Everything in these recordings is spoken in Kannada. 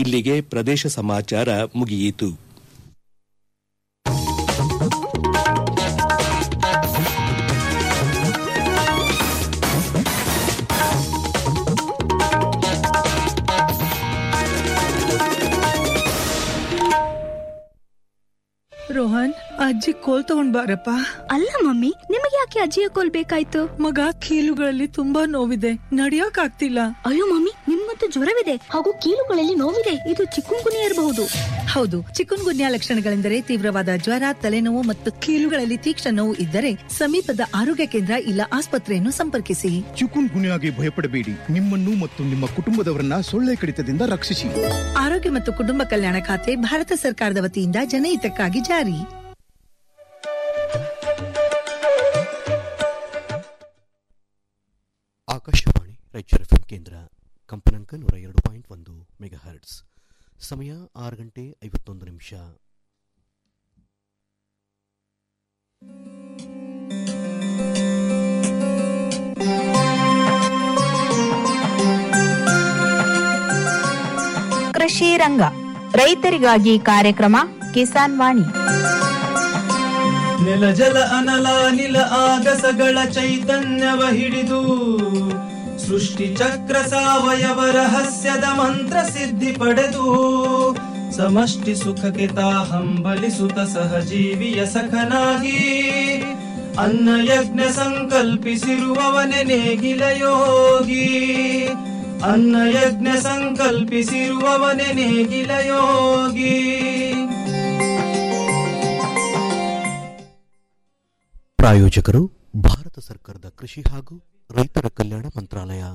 ಇಲ್ಲಿಗೆ ಪ್ರದೇಶ ಸಮಾಚಾರ ಮುಗಿಯಿತು ರೋಹನ್ ಅಜ್ಜಿ ಕೋಲ್ ತಗೊಂಡ್ ಬಾರಪ್ಪ ಅಲ್ಲ ಮಮ್ಮಿ ನಿಮಗೆ ಯಾಕೆ ಅಜ್ಜಿಯ ಕೋಲ್ ಬೇಕಾಯ್ತು ಮಗ ಕೀಲುಗಳಲ್ಲಿ ತುಂಬಾ ನೋವಿದೆ ನಡಿಯಕ್ ಆಗ್ತಿಲ್ಲ ಅಯ್ಯೋ ಮಮ್ಮಿ ನಿಮ್ಮಂತೂ ಜ್ವರವಿದೆ ಹಾಗೂ ಕೀಲುಗಳಲ್ಲಿ ನೋವಿದೆ ಇದು ಚಿಕ್ಕುಂಗುನಿ ಇರಬಹುದು ಹೌದು ಚಿಕನ್ ಗುನ್ಯಾ ಲಕ್ಷಣಗಳೆಂದರೆ ತೀವ್ರವಾದ ಜ್ವರ ತಲೆನೋವು ಮತ್ತು ಕೀಲುಗಳಲ್ಲಿ ತೀಕ್ಷ್ಣ ನೋವು ಇದ್ದರೆ ಸಮೀಪದ ಆರೋಗ್ಯ ಕೇಂದ್ರ ಇಲ್ಲ ಆಸ್ಪತ್ರೆಯನ್ನು ಸಂಪರ್ಕಿಸಿ ಚಿಕುನ್ ಗುನ್ಯಾಗೆ ಭಯಪಡಬೇಡಿ ನಿಮ್ಮನ್ನು ಮತ್ತು ನಿಮ್ಮ ಕುಟುಂಬದವರನ್ನ ಸೊಳ್ಳೆ ಕಡಿತದಿಂದ ರಕ್ಷಿಸಿ ಆರೋಗ್ಯ ಮತ್ತು ಕುಟುಂಬ ಕಲ್ಯಾಣ ಖಾತೆ ಭಾರತ ಸರ್ಕಾರದ ವತಿಯಿಂದ ಜನಹಿತಕ್ಕಾಗಿ ಜಾರಿ ಆಕಾಶವಾಣಿ ರಾಯಚೂರು ಎಫ್ಎಂ ಕೇಂದ್ರ ಕಂಪನಾಂಕ ನೂರ ಎರಡು ಪಾಯಿಂಟ್ ಒಂದು ಮೆಗಾ ಹರ್ಟ್ಸ್ ಸಮಯ ಆರು ಗಂಟೆ ಐವತ್ತೊಂದು ನಿಮಿಷ ಕೃಷಿ ರಂಗ ರೈತರಿಗಾಗಿ ಕಾರ್ಯಕ್ರಮ ಕಿಸಾನ್ ವಾಣಿ ನೆಲ ಜಲ ಅನಲ ನಿಲ ಆಗಸಗಳ ಚೈತನ್ಯವ ಹಿಡಿದು ಸೃಷ್ಟಿ ಚಕ್ರ ಸಾವಯವ ರಹಸ್ಯದ ಮಂತ್ರ ಸಿದ್ಧಿ ಪಡೆದು ಸಮಷ್ಟಿ ಸುಖಕ್ಕೆ ತಾ ಹಂಬಲಿಸುತ್ತ ಸಹಜೀವಿಯ ಸಖನಾಗಿ ಅನ್ನ ಯಜ್ಞ ಸಂಕಲ್ಪಿಸಿರುವವನೆ ನೇಗಿಲ ಯೋಗಿ ಅನ್ನ ಯಜ್ಞ ಸಂಕಲ್ಪಿಸಿರುವವನೆ ನೇಗಿಲ ಯೋಗಿ ಪ್ರಾಯೋಜಕರು ಭಾರತ ಸರ್ಕಾರದ ಕೃಷಿ ಹಾಗೂ ರೈತರ ಕಲ್ಯಾಣ ಮಂತ್ರಾಲಯ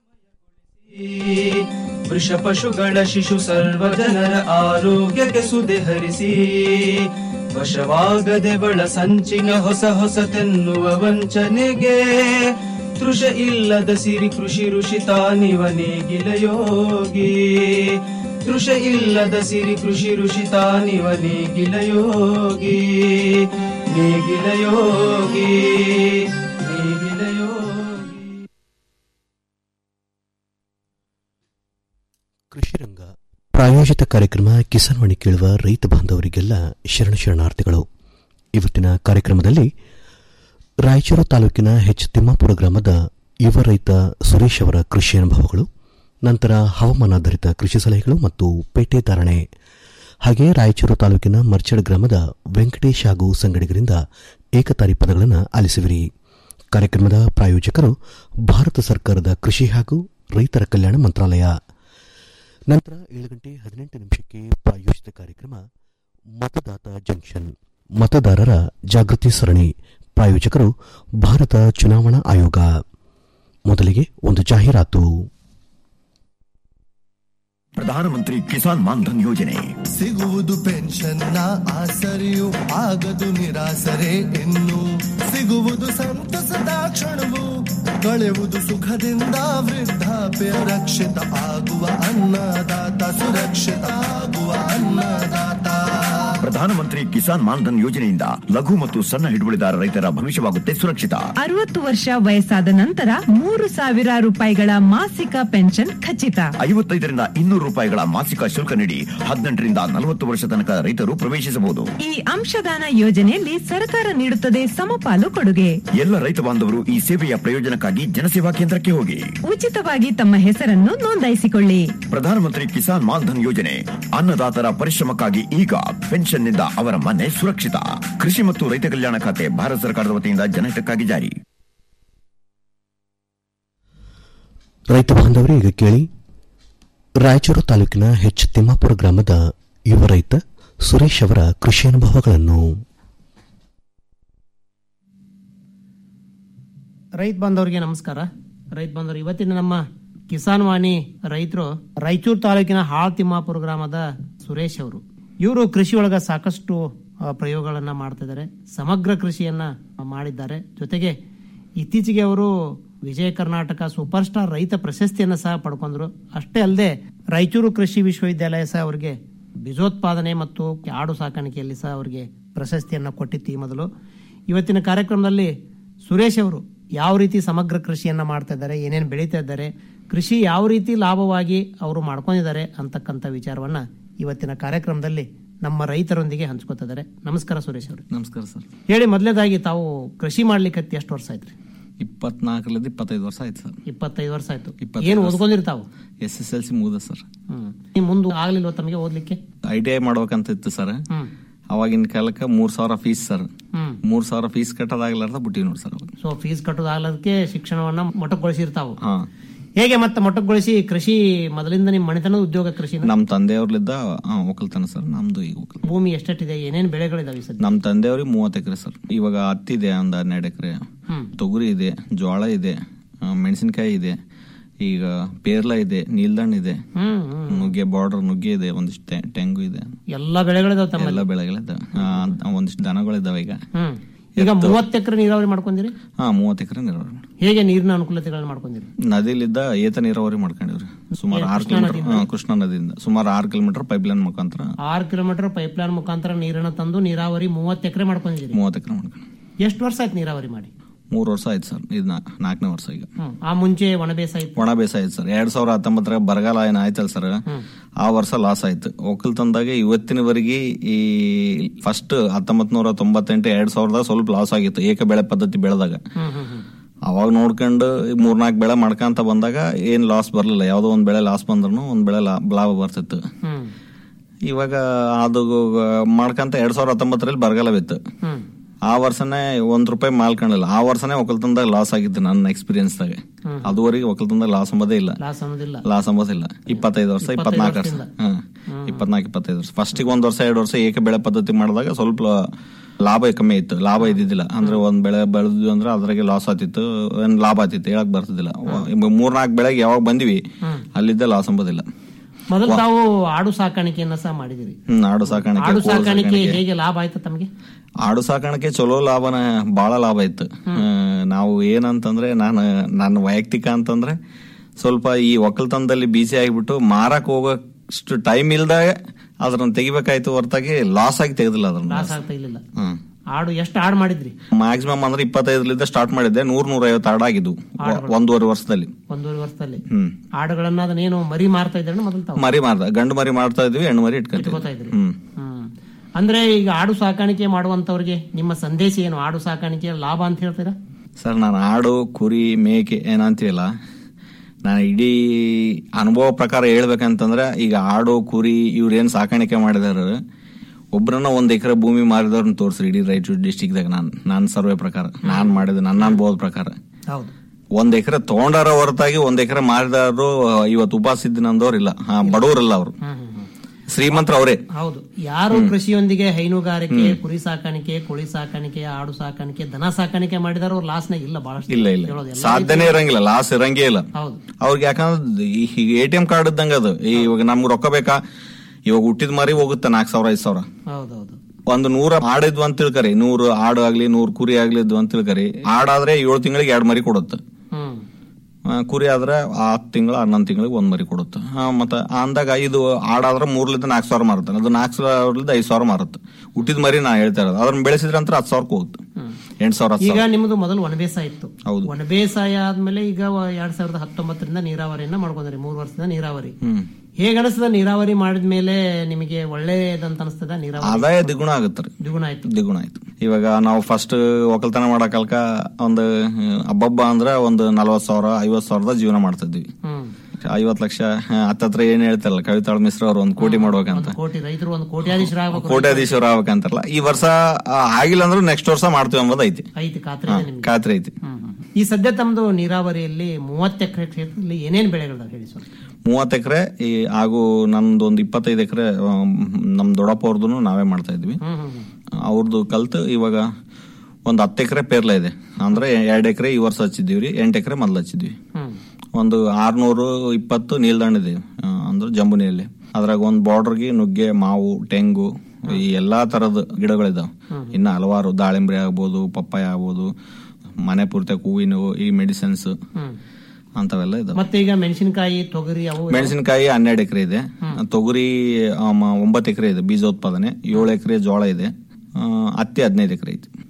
ವೃಷ ಪಶುಗಳ ಶಿಶು ಸರ್ವ ಜನರ ಆರೋಗ್ಯಕ್ಕೆ ಸುದೆ ಹರಿಸಿ ವಶವಾಗದೆ ಬಳ ಸಂಚಿನ ಹೊಸ ಹೊಸತೆನ್ನುವ ವಂಚನೆಗೆ ತೃಷ ಇಲ್ಲದ ಸಿರಿ ಕೃಷಿ ಋಷಿ ತಾನಿವ ನೇಗಿಲ ಯೋಗಿ ತೃಷ ಇಲ್ಲದ ಸಿರಿ ಕೃಷಿ ಋಷಿ ತಾನಿವ ನೇಗಿಲ ಯೋಗಿ ನೇಗಿಲ ಯೋಗಿ ನೇಗಿಲ ಯೋಗಿ ಕೃಷಿ ರಂಗ ಪ್ರಾಯೋಜಿತ ಕಾರ್ಯಕ್ರಮ ಕಿಸಾನ್ ವಾಣಿ ಕೇಳುವ ರೈತ ಬಾಂಧವರಿಗೆಲ್ಲ ಶರಣ ಶರಣಾರ್ಥಿಗಳು ಇವತ್ತಿನ ಕಾರ್ಯಕ್ರಮದಲ್ಲಿ ರಾಯಚೂರು ತಾಲೂಕಿನ ಹೆಚ್ ತಿಮ್ಮಾಪುರ ಗ್ರಾಮದ ಯುವ ರೈತ ಸುರೇಶ್ ಅವರ ಕೃಷಿ ಅನುಭವಗಳು ನಂತರ ಹವಾಮಾನಾಧಾರಿತ ಕೃಷಿ ಸಲಹೆಗಳು ಮತ್ತು ಪೇಟೆ ಧಾರಣೆ ಹಾಗೆ ರಾಯಚೂರು ತಾಲೂಕಿನ ಮರ್ಚಡ್ ಗ್ರಾಮದ ವೆಂಕಟೇಶ್ ಹಾಗೂ ಸಂಗಡಿಗರಿಂದ ಏಕತಾರಿ ಪದಗಳನ್ನು ಆಲಿಸುವಿರಿ ಕಾರ್ಯಕ್ರಮದ ಪ್ರಾಯೋಜಕರು ಭಾರತ ಸರ್ಕಾರದ ಕೃಷಿ ಹಾಗೂ ರೈತರ ಕಲ್ಯಾಣ ಮಂತ್ರಾಲಯ ನಂತರ ಏಳು ಗಂಟೆ ಹದಿನೆಂಟು ನಿಮಿಷಕ್ಕೆ ಪ್ರಾಯೋಜಿತ ಕಾರ್ಯಕ್ರಮ ಮತದಾತ ಜಂಕ್ಷನ್ ಮತದಾರರ ಜಾಗೃತಿ ಸರಣಿ ಪ್ರಾಯೋಜಕರು ಭಾರತ ಚುನಾವಣಾ ಆಯೋಗ ಮೊದಲಿಗೆ ಒಂದು ಜಾಹೀರಾತು ಪ್ರಧಾನಮಂತ್ರಿ ಕಿಸಾನ್ ಮಾನ್ಧನ್ ಯೋಜನೆ ಸಿಗುವುದು ಪೆನ್ಷನ್ನ ಆಸರೆಯು ಆಗದು ನಿರಾಸರೆ ಇನ್ನು ಸಿಗುವುದು ಸಂತಸದ ಕ್ಷಣವು ಕಳೆಯುವುದು ಸುಖದಿಂದ ವೃದ್ಧಾಪ್ಯ ರಕ್ಷಿತ ಆಗುವ ಅನ್ನದಾತ ಸುರಕ್ಷಿತ ಆಗುವ ಅನ್ನದಾತ ಪ್ರಧಾನಮಂತ್ರಿ ಕಿಸಾನ್ ಮಾನ್ಧನ್ ಯೋಜನೆಯಿಂದ ಲಘು ಮತ್ತು ಸಣ್ಣ ಹಿಡುವಳಿದಾರ ರೈತರ ಭವಿಷ್ಯವಾಗುತ್ತೆ ಸುರಕ್ಷಿತ ಅರವತ್ತು ವರ್ಷ ವಯಸ್ಸಾದ ನಂತರ ಮೂರು ಸಾವಿರ ರೂಪಾಯಿಗಳ ಮಾಸಿಕ ಪೆನ್ಷನ್ ಖಚಿತ ಐವತ್ತೈದರಿಂದ ಇನ್ನೂರು ರೂಪಾಯಿಗಳ ಮಾಸಿಕ ಶುಲ್ಕ ನೀಡಿ ಹದಿನೆಂಟರಿಂದ ನಲವತ್ತು ವರ್ಷ ತನಕ ರೈತರು ಪ್ರವೇಶಿಸಬಹುದು ಈ ಅಂಶದಾನ ಯೋಜನೆಯಲ್ಲಿ ಸರ್ಕಾರ ನೀಡುತ್ತದೆ ಸಮಪಾಲು ಕೊಡುಗೆ ಎಲ್ಲ ರೈತ ಬಾಂಧವರು ಈ ಸೇವೆಯ ಪ್ರಯೋಜನಕ್ಕಾಗಿ ಜನಸೇವಾ ಕೇಂದ್ರಕ್ಕೆ ಹೋಗಿ ಉಚಿತವಾಗಿ ತಮ್ಮ ಹೆಸರನ್ನು ನೋಂದಾಯಿಸಿಕೊಳ್ಳಿ ಪ್ರಧಾನಮಂತ್ರಿ ಕಿಸಾನ್ ಮಾನ್ಧನ್ ಯೋಜನೆ ಅನ್ನದಾತರ ಪರಿಶ್ರಮಕ್ಕಾಗಿ ಈಗ ಪೆನ್ಷನ್ನಿಂದ ಅವರ ಮನೆ ಸುರಕ್ಷಿತ ಕೃಷಿ ಮತ್ತು ರೈತ ಕಲ್ಯಾಣ ಖಾತೆ ಭಾರತ ಸರ್ಕಾರದ ವತಿಯಿಂದ ಜನಹಿತಕ್ಕಾಗಿ ಜಾರಿ ರೈತ ಬಾಂಧವರು ಈಗ ಕೇಳಿ ರಾಯಚೂರು ತಾಲೂಕಿನ ಹೆಚ್ ತಿಮ್ಮಾಪುರ ಗ್ರಾಮದ ಯುವ ರೈತ ಸುರೇಶ್ ಅವರ ಕೃಷಿ ಅನುಭವಗಳನ್ನು ರೈತ ಬಾಂಧವರಿಗೆ ನಮಸ್ಕಾರ ರೈತ ಬಾಂಧವರು ಇವತ್ತಿನ ನಮ್ಮ ಕಿಸಾನ್ ವಾಣಿ ರೈತರು ರಾಯಚೂರು ತಾಲೂಕಿನ ಹಾಳ್ ತಿಮ್ಮಾಪುರ ಗ್ರಾಮದ ಸುರೇಶ್ ಅವರು ಇವರು ಕೃಷಿ ಒಳಗ ಸಾಕಷ್ಟು ಆ, ಪ್ರಯೋಗಗಳನ್ನ ಮಾಡ್ತಾ ಇದ್ದಾರೆ ಸಮಗ್ರ ಕೃಷಿಯನ್ನ ಮಾಡಿದ್ದಾರೆ ಜೊತೆಗೆ ಇತ್ತೀಚೆಗೆ ಅವರು ವಿಜಯ ಕರ್ನಾಟಕ ಸೂಪರ್ ಸ್ಟಾರ್ ರೈತ ಪ್ರಶಸ್ತಿಯನ್ನ ಸಹ ಪಡ್ಕೊಂಡ್ರು ಅಷ್ಟೇ ಅಲ್ಲದೆ ರಾಯಚೂರು ಕೃಷಿ ವಿಶ್ವವಿದ್ಯಾಲಯ ಸಹ ಅವರಿಗೆ ಬೀಜೋತ್ಪಾದನೆ ಮತ್ತು ಆಡು ಸಾಕಾಣಿಕೆಯಲ್ಲಿ ಸಹ ಅವರಿಗೆ ಪ್ರಶಸ್ತಿಯನ್ನ ಕೊಟ್ಟಿತ್ತು ಈ ಮೊದಲು ಇವತ್ತಿನ ಕಾರ್ಯಕ್ರಮದಲ್ಲಿ ಸುರೇಶ್ ಅವರು ಯಾವ ರೀತಿ ಸಮಗ್ರ ಕೃಷಿಯನ್ನ ಮಾಡ್ತಾ ಇದ್ದಾರೆ ಏನೇನು ಬೆಳೀತಾ ಇದ್ದಾರೆ ಕೃಷಿ ಯಾವ ರೀತಿ ಲಾಭವಾಗಿ ಅವರು ಮಾಡ್ಕೊಂಡಿದ್ದಾರೆ ಅಂತಕ್ಕಂಥ ವಿಚಾರವನ್ನ ಇವತ್ತಿನ ಕಾರ್ಯಕ್ರಮದಲ್ಲಿ ನಮ್ಮ ರೈತರೊಂದಿಗೆ ಹಂಚ್ಕೋತಿದ್ದಾರೆ ನಮಸ್ಕಾರ ಸುರೇಶ್ ಅವರು ನಮಸ್ಕಾರ ಸರ್ ಹೇಳಿ ಮೊದಲೇದಾಗಿ ತಾವು ಕೃಷಿ ಮಾಡ್ಲಿಕ್ಕೆ ಎಷ್ಟು ವರ್ಷ ಆಯ್ತ್ರಿ ಇಪ್ಪತ್ನಾಲ್ಕರಿಂದ ಇಪ್ಪತ್ತೈದು ವರ್ಷ ಆಯ್ತು ಸರ್ ಇಪ್ಪತ್ತೈದು ವರ್ಷ ಆಯ್ತು ಇಪ್ಪತ್ತೈದು ಏನು ವರ್ಷ. ಓದ್ಕೊಂಡಿರಿ ತಾವು ಎಸ್ ಎಸ್ ಎಲ್ ಸಿ ಮುಗಿದ ಸರ್ ಹ್ಮ್ ನೀವು ಮುಂದೆ ಆಗ್ಲಿಲ್ವ ತಮಗೆ ಓದ್ಲಿಕ್ಕೆ ಐ ಟಿ ಐ ಮಾಡ್ಬೇಕಂತ ಇತ್ತು ಸರ್ ಹ್ಮ್ ಅವಾಗಿನ ಕಾಲಕ್ಕೆ ಮೂರ್ ಸಾವಿರ ಫೀಸ್ ಸರ್ ಹ್ಮ್ ಮೂರ್ ಸಾವಿರ ಫೀಸ್ ಕಟ್ಟೋದಾಗ್ಲಾರ್ದ ಬಿಟ್ಟಿವಿ ನೋಡಿ ಸರ್ ಅವಾಗ ಸೊ ಫೀಸ್ ಕಟ್ಟೋದಾಗ್ಲದಕ್ಕೆ ಶಿಕ್ಷಣವನ್ನ ಮೊಟಕುಗೊಳಿಸಿರ್ತಾವು ಹಾ ಹೇಗೆ ಮತ್ತೆ ಮೊಟಕುಗೊಳಿಸಿ ಕೃಷಿ ಮೊದಲಿಂದ ನಿಮ್ಮ ಮನೆತನದ ಉದ್ಯೋಗ ಕೃಷಿ ನಮ್ ತಂದೆಯವ್ರಲಿದ್ದ ಒಕ್ಕಲ್ತನ ಸರ್ ನಮ್ದು ಈಗ ಒಕ್ಕಲ್ ಭೂಮಿ ಎಷ್ಟೆಷ್ಟಿದೆ ಏನೇನ್ ಬೆಳೆಗಳಿದಾವೆ ಈ ಸದ್ಯ ನಮ್ ತಂದೆಯವ್ರಿಗೆ ಮೂವತ್ತು ಎಕರೆ ಸರ್ ಇವಾಗ ಹತ್ತಿದೆ ಒಂದ್ ಹನ್ನೆರಡು ಎಕರೆ ಹ್ಮ್. ತೊಗರಿ ಇದೆ ಜೋಳ ಇದೆ ಆ, ಮೆಣಸಿನ್ಕಾಯಿ ಇದೆ ಈಗ ಪೇರ್ಲ ಇದೆ ನೀಲ್ದಣ್ಣ ಇದೆ ಹ್ಮ್ ಹ್ಮ್ ನುಗ್ಗೆ ಬಾರ್ಡರ್ ನುಗ್ಗೆ ಇದೆ ಒಂದಿಷ್ಟು ಟೆ- ತೆಂಗು ಇದೆ ಎಲ್ಲಾ ಬೆಳೆಗಳಿದಾವೆ ತಮ್ಮಲ್ಲಿ ಎಲ್ಲ ಬೆಳೆಗಳಿದ್ದಾವೆ ಆ, ಒಂದಿಷ್ಟು ದನಗಳಿದ್ದಾವೆ ಈಗ ಹ್ಮ್ ಈಗ ಮೂವತ್ತು ಎಕರೆ ನೀರಾವರಿ ಮಾಡ್ಕೊಂಡಿರಿ ಹಾ ಮೂವತ್ತು ಎಕರೆ ನೀರಾವರಿ ಹೇಗೆ ನೀರಿನ ಅನುಕೂಲತೆಗಳನ್ನ ಮಾಡ್ಕೊಂಡಿರಿ ನದಿಲಿದ್ದ ಏತ ನೀರಾವರಿ ಮಾಡ್ಕೊಂಡಿವ್ರಿ ಸುಮಾರು ಆರು ಕಿಲೋಮೀಟರ್ ಕೃಷ್ಣಾ ನದಿಯಿಂದ ಸುಮಾರು ಆರು ಕಿಲೋಮೀಟರ್ ಪೈಪ್ ಲೈನ್ ಮುಖಾಂತರ ಆರು ಕಿಲೋಮೀಟರ್ ಪೈಪ್ ಲೈನ್ ಮುಖಾಂತರ ನೀರನ್ನ ತಂದು ನೀರಾವರಿ ಮೂವತ್ತು ಎಕರೆ ಮಾಡ್ಕೊಂಡಿರಿ ಮೂವತ್ತು ಎಕರೆ ಮಾಡ್ಕೊಂಡು ಎಷ್ಟು ವರ್ಷ ಆಯ್ತು ನೀರಾವರಿ ಮಾಡಿ ಮೂರು ವರ್ಷ ಆಯ್ತು ಸರ್ ಇದು ನಾಲ್ಕನೇ ವರ್ಷ ಈಗ ಹ್ಮ್ ಆ ಮುಂಚೆ ಒಣ ಬೇಸಾಯ ಇತ್ತು ಒಣ ಬೇಸಾಯ ಆಯ್ತು ಸರ್ ಎರಡ್ ಸಾವಿರ ಹತ್ತೊಂಬತ್ತರ ಬರಗಾಲ ಏನ್ ಆಯ್ತಲ್ಲ ಸರ್ ಆ ವರ್ಷ ಲಾಸ್ ಆಯ್ತು ಒಕ್ಕಲ್ತನದಾಗ ಇವತ್ತಿನವರೆಗೆ ಈ ಫಸ್ಟ್ ಹತ್ತೊಂಬತ್ ನೂರ ತೊಂಬತ್ತೆಂಟು ಎರಡ್ ಸಾವಿರದಾಗ ಸ್ವಲ್ಪ ಲಾಸ್ ಆಗಿತ್ತು ಏಕ ಬೆಳೆ ಪದ್ಧತಿ ಬೆಳೆದಾಗ ಹ್ಮ್ ಹ್ಮ್ ಹ್ಮ್ ಅವಾಗ ನೋಡ್ಕೊಂಡು ಮೂರ್ನಾಲ್ಕು ಬೆಳೆ ಮಾಡ್ಕೊಂತ ಬಂದಾಗ ಏನ್ ಲಾಸ್ ಬರ್ಲಿಲ್ಲ ಯಾವ್ದೋ ಒಂದ್ ಬೆಳೆ ಲಾಸ್ ಬಂದ್ರು ಒಂದ್ ಬೆಳೆ ಲಾ- ಲಾಭ ಬರ್ತಿತ್ತು ಹ್ಮ್ ಇವಾಗ ಅದು ಮಾಡ್ಕಂತ ಎರಡ್ ಸಾವಿರದ ಹತ್ತೊಂಬತ್ತರಲ್ಲಿ ಬರಗಾಲ ಬಿತ್ತು ಹ್ಮ್ ಆ ವರ್ಷನೇ ಒಂದ್ ರೂಪಾಯಿ ಮಾಲ್ಕೊಂಡಿಲ್ಲ ಆ ವರ್ಷನೇ ಒಕ್ಕಲ್ತನದಾಗ ಲಾಸ್ ಆಗಿತ್ತು ನನ್ನ ಎಕ್ಸ್ಪೀರಿಯನ್ಸ್ ದಾಗ ಹ್ಮ್. ಅದುವರೆಗೆ ಒಕ್ಕಲ್ತನದಾಗ ಲಾಸ್ ಅಂಬೋದೇ ಇಲ್ಲ ಲಾಸ್ ಅನ್ನೋದಿಲ್ಲ ಲಾಸ್ ಅಂಬೋದಿಲ್ಲ ಇಪ್ಪತ್ತೈದು ವರ್ಷ ಇಪ್ಪತ್ನಾಲ್ಕು ವರ್ಷ ಹ್ಮ್ ಇಪ್ಪತ್ನಾಲ್ಕು ಇಪ್ಪತ್ತೈದು ವರ್ಷ ಫಸ್ಟಿಗೆ ಒಂದ್ ವರ್ಷ ಎರಡು ವರ್ಷ ಏಕ ಬೆಳೆ ಪದ್ಧತಿ ಮಾಡಿದಾಗ ಸ್ವಲ್ಪ ಲಾಭ ಕಮ್ಮಿ ಇತ್ತು ಲಾಭ ಇದ್ದಿದ್ದಿಲ್ಲ ಅಂದ್ರೆ ಒಂದ್ ಬೆಳೆ ಬೆಳೆದ್ವಿ ಅಂದ್ರೆ ಅದ್ರಾಗೆ ಲಾಸ್ ಆತಿತ್ತು ಏನ್ ಲಾಭ ಆತಿತ್ತು ಹೇಳಕ್ ಬರ್ತಿದ್ದಿಲ್ಲ ಮೂರ್ನಾಲ್ಕು ಬೆಳೆಗೆ ಯಾವಾಗ ಬಂದಿವಿ ಅಲ್ಲಿದ್ದ ಲಾಸ್ ಅಂಬೋದಿಲ್ಲ ಮೊದಲು ತಾವು ಆಡು ಸಾಕಾಣಿಕೆಯನ್ನ ಸಹ ಮಾಡಿದಿರಿ ಹ್ಮ್ ಆಡು ಸಾಕಾಣಿಕೆ ಆಡು ಕೋಳಿ ಸಾಕಾಣಿಕೆ ಸಾಕಾಣಿಕೆ. ಹೇಗೆ ಲಾಭ ಆಯ್ತು ತಮಗೆ ಆಡು ಸಾಕಾಣಿಕೆ ಚಲೋ ಲಾಭನ ಬಹಳ ಲಾಭ ಇತ್ತು ಆ, ನಾವು ಏನಂತಂದ್ರೆ ನಾನು ನನ್ನ ವೈಯಕ್ತಿಕ ಅಂತಂದ್ರೆ ಸ್ವಲ್ಪ ಈ ಒಕ್ಕಲ್ತನದಲ್ಲಿ ಬಿಸಿ ಆಗಿಬಿಟ್ಟು ಮಾರಕ್ ಹೋಗೋಷ್ಟು ಟೈಮ್ ಇಲ್ದಾಗ ಅದ್ರನ್ನ ತೆಗಿಬೇಕಾಯ್ತು ಹೊರತಾಗಿ ಲಾಸ್ ಆಗಿ ತೆಗೆದಿಲ್ಲ ಅದ್ರನ್ನ ಲಾಸ್ ಆಗ್ತಾ ಇರ್ಲಿಲ್ಲ ಹ್ಮ್ ಆಡು ಎಷ್ಟು ಆಡ್ ಮಾಡಿದ್ರಿ ಮ್ಯಾಕ್ಸಿಮಮ್ ಅಂದ್ರೆ ಇಪ್ಪತ್ತೈದರಿಂದ ಸ್ಟಾರ್ಟ್ ಮಾಡಿದ್ದೆ ನೂರ್ ನೂರ ಐವತ್ತು ಆಡ ಆಗಿದ್ವು ಒಂದೂವರೆ ವರ್ಷದಲ್ಲಿ ಒಂದೂವರೆ ವರ್ಷದಲ್ಲಿ ಹ್ಮ್ ಆಡುಗಳನ್ನ ಅದನ್ನೇನು ಮರಿ ಮಾರ್ತಾ ಇದ್ರೆ ಮೊದಲು ತಾವು ಮರಿ ಮಾರ್ದ ಗಂಡು ಮರಿ ಮಾಡ್ತಾ ಇದ್ವಿ ಹೆಣ್ಣು ಮರಿ ಇಟ್ಕೊತೀವಿ ಇಟ್ಕೋತಾ ಇದ್ರಿ ಹ್ಮ್ ಹ್ಮ್ ಅಂದ್ರೆ ಈಗ ಆಡು ಸಾಕಾಣಿಕೆ ಮಾಡುವಂತವ್ರಿಗೆ ನಿಮ್ಮ ಸಂದೇಶ ಏನು ಆಡು ಸಾಕಾಣಿಕೆ ಲಾಭ ಅಂತ ಹೇಳ್ತೀರಾ ಸರ್ ನಾನು ಆಡು ಕುರಿ ಮೇಕೆ ಏನಂತೀವಲ್ಲ ನಾನು ಇಡೀ ಅನುಭವ ಪ್ರಕಾರ ಹೇಳ್ಬೇಕಂತಂದ್ರೆ ಈಗ ಆಡು ಕುರಿ ಇವ್ರೇನ್ ಸಾಕಾಣಿಕೆ ಮಾಡಿದಾರ ಒಬ್ರನ್ನ ಒಂದ್ ಎಕರೆ ಭೂಮಿ ಮಾರಿದವ್ರನ್ನ ತೋರಿಸ್ರಿ ಇಡೀ ರಾಯಚೂರು ಡಿಸ್ಟಿಕ್ದಾಗ ನಾನು ನನ್ನ ಸರ್ವೆ ಪ್ರಕಾರ ನಾನ್ ಮಾಡಿದ ನನ್ನ ಅನುಭವದ ಪ್ರಕಾರ ಹೌದು ಒಂದ್ ಎಕರೆ ತಗೊಂಡಾರ ಹೊರತಾಗಿ ಒಂದ್ ಎಕರೆ ಮಾರಿದಾರು ಇವತ್ತು ಉಪವಾಸ ಇದ್ದಿನಂದವ್ರು ಇಲ್ಲ ಹಾ, ಬಡವರಲ್ಲ ಅವರು ಹ್ಮ್ ಹ್ಮ್ ಹ್ಮ್. ಶ್ರೀಮಂತರ ಅವರೇ ಹೌದು ಯಾರು ಕೃಷಿಯೊಂದಿಗೆ ಹೈನುಗಾರಿಕೆ ಕುರಿ ಸಾಕಾಣಿಕೆ ಕೋಳಿ ಸಾಕಾಣಿಕೆ ಆಡು ಸಾಕಾಣಿಕೆ ದನ ಸಾಕಾಣಿಕೆ ಮಾಡಿದಾರೋ ಅವ್ರು ಲಾಸ್ನಾಗ ಇಲ್ಲ ಬಹಳಷ್ಟು ಇಲ್ಲ ಇಲ್ಲ ಹೇಳೋದು ಎಲ್ಲ ಸಾಧ್ಯನೇ ಇರಂಗಿಲ್ಲ ಲಾಸ್ ಇರಂಗೇ ಇಲ್ಲ ಹೌದು ಅವ್ರಿಗೆ ಯಾಕಂದ್ರೆ ಈಗ ಎ ಟಿ ಎಂ ಕಾರ್ಡ್ ಇದ್ದಂಗ ಅದು ಇವಾಗ ನಮ್ಗೆ ರೊಕ್ಕ ಬೇಕಾ ಇವಾಗ ಹುಟ್ಟಿದ ಮರಿ ಹೋಗುತ್ತೆ ನಾಲ್ಕು ಸಾವಿರ ಐದು ಸಾವಿರ ಹೌದೌದು ಒಂದು ನೂರ ಆಡಿದ್ವು ಅಂತ ತಿಳ್ಕರಿ ನೂರು ಆಡು ಆಗ್ಲಿ ನೂರು ಕುರಿ ಆಗ್ಲಿದ್ವು ಅಂತ ತಿಳ್ಕರಿ ಆಡಾದ್ರೆ ಏಳು ತಿಂಗಳಿಗೆ ಎರಡು ಮರಿ ಕೊಡುತ್ತೆ ಹ್ಮ್ ಆ, ಕುರಿ ಆದ್ರೆ ಹತ್ತು ತಿಂಗಳು ಹನ್ನೊಂದು ತಿಂಗಳಿಗೆ ಒಂದ್ ಮರಿ ಕೊಡುತ್ತೆ ಆ, ಮತ್ತೆ ಅಂದಾಗ ಇದು ಆಡಾದ್ರೆ ಮೂರ್ಲಿಂದ ನಾಲ್ಕು ಸಾವಿರ ಮಾರುತ್ತೆ ಅದು ನಾಲ್ಕು ಸಾವಿರಲಿಂದ ಐದು ಸಾವಿರ ಮಾರುತ್ತೆ ಹುಟ್ಟಿದ ಮರಿ ನಾ ಹೇಳ್ತಾ ಇರೋದು ಅದನ್ನ ಬೆಳೆಸಿದ್ರೆ ಅಂತ ಹತ್ತು ಸಾವಿರಕ್ಕೆ ಹೋಗುತ್ತೆ ಎಂಟು ಸಾವಿರ ಹತ್ತು ಈಗ ಸಾವಿರ ನಿಮ್ದು ಮೊದಲು ಒಣಬೇಸಾಯ ಇತ್ತು ಹೌದು ಒಣ ಬೇಸಾಯ ಆದ್ಮೇಲೆ ಈಗ ವ- ಎರಡ್ ಸಾವಿರದ ಹತ್ತೊಂಬತ್ತರಿಂದ ನೀರಾವರಿಯನ್ನ ಮಾಡ್ಕೊಂಡ್ರಿ ಮೂರು ವರ್ಷದ ನೀರಾವರಿ ಹ್ಮ್ ಹೇಗ ಅನಿಸ್ತದ ನೀರಾವರಿ ಮಾಡಿದ್ಮೇಲೆ ನಿಮಗೆ ಒಳ್ಳೇದಂತ ಅನಿಸ್ತದ ನೀರಾವರಿ ಆದಾಯ ದ್ವಿಗುಣ ಆಗುತ್ತೆ ದ್ವಿಗುಣ ಆಯ್ತು ದ್ವಿಗುಣ ಆಯ್ತು ಇವಾಗ ನಾವು ಫಸ್ಟ್ ಒಕ್ಕಲ್ತನ ಮಾಡಕಲ್ಕ ಒಂದು ಹಬ್ಬಬ್ಬ ಅಂದ್ರೆ ಒಂದು ನಲವತ್ ಸಾವಿರ ಐವತ್ ಸಾವಿರದ ಜೀವನ ಮಾಡ್ತಿದ್ವಿ ಹ್ಮ್ ಐವತ್ ಲಕ್ಷ ಹತ್ತತ್ರ ಏನ್ ಹೇಳ್ತಾರಲ್ಲ ಕವಿತಾಳ್ ಮಿಶ್ರ ಅವ್ರು ಒಂದು ಕೋಟಿ ಮಾಡ್ಬೇಕಂತ ಕೋಟಿ ರೈತರು ಒಂದು ಕೋಟ್ಯಾಧೀಶರ ಆಗ್ಬೇಕು ಕೋಟ್ಯಾಧೀಶ್ವರ ಆಗ್ಬೇಕಂತಾರಲ್ಲ ಈ ವರ್ಷ ಆ, ಆಗಿಲ್ಲ ಅಂದ್ರೆ ನೆಕ್ಸ್ಟ್ ವರ್ಷ ಮಾಡ್ತೀವಿ ಅಂಬೋದು ಐತಿ ಐತಿ ಖಾತ್ರಿ ಹಾ, ಇದೆ ನಿಮ್ಗೆ ಖಾತ್ರಿ ಐತಿ ಹ್ಮ್, ಹ್ಮ್. ಈ ಸದ್ಯ ತಮ್ಮದು ನೀರಾವರಿಯಲ್ಲಿ ಮೂವತ್ತು ಎಕರೆ ಕ್ಷೇತ್ರದಲ್ಲಿ ಏನೇನ್ ಬೆಳೆಗಳಿದಾವೆ ಹೇಳಿ ಸ್ವಲ್ಪ ಮೂವತ್ ಎಕರೆ ಈ ಹಾಗೂ ನಮ್ದು ಒಂದು ಇಪ್ಪತ್ತೈದು ಎಕರೆ ನಮ್ ದೊಡ್ಡಪ್ಪ ಅವ್ರದ್ದು ನಾವೇ ಮಾಡ್ತಾ ಇದ್ವಿ ಹ್ಮ್ ಹ್ಮ್ ಹ್ಮ್ ಅವ್ರದ್ದು ಕಲ್ತು ಇವಾಗ ಒಂದ್ ಹತ್ತು ಎಕರೆ ಪೇರ್ಲ ಇದೆ ಅಂದ್ರೆ ಎರಡ್ ಎಕರೆ ಈ ವರ್ಷ ಹಚ್ಚಿದ್ದೀವ್ರಿ ಎಂಟು ಎಕರೆ ಮೊದ್ಲು ಹಚ್ಚಿದ್ವಿ ಹ್ಮ್ ಒಂದು ಆರ್ನೂರು ಇಪ್ಪತ್ತು ನೀಲ್ದಂಡ ಇದೆ ಆ, ಅಂದ್ರೆ ಜಂಬುನಿಯಲ್ಲಿ ಅದ್ರಾಗ ಒಂದು ಬಾರ್ಡರ್ಗೆ ನುಗ್ಗೆ ಮಾವು ತೆಂಗು ಈ ಎಲ್ಲಾ ತರದ ಗಿಡಗಳಿದಾವೆ ಇನ್ನ ಹಲವಾರು ದಾಳಿಂಬ್ರೆ ಆಗ್ಬೋದು ಪಪ್ಪಾಯ ಆಗ್ಬೋದು ಮನೆ ಪೂರ್ತಿ ಹೂವಿನ ಈ ಮೆಡಿಸಿನ್ಸ್ ಹ್ಮ್ ಅಂತವೆಲ್ಲ ಇದಾವೆ ಮತ್ತೆ ಈಗ ಮೆಣಸಿನಕಾಯಿ ತೊಗರಿ ಅವು ಮೆಣಸಿನಕಾಯಿ ಹನ್ನೆರಡು ಎಕರೆ ಇದೆ ತೊಗರಿ ಆಮ, ಒಂಬತ್ತು ಎಕರೆ ಇದೆ ಬೀಜೋತ್ಪಾದನೆ ಏಳು ಎಕರೆ ಜೋಳ ಇದೆ ಆ, ಹತ್ತಿ ಹದಿನೈದು ಎಕರೆ ಐತಿ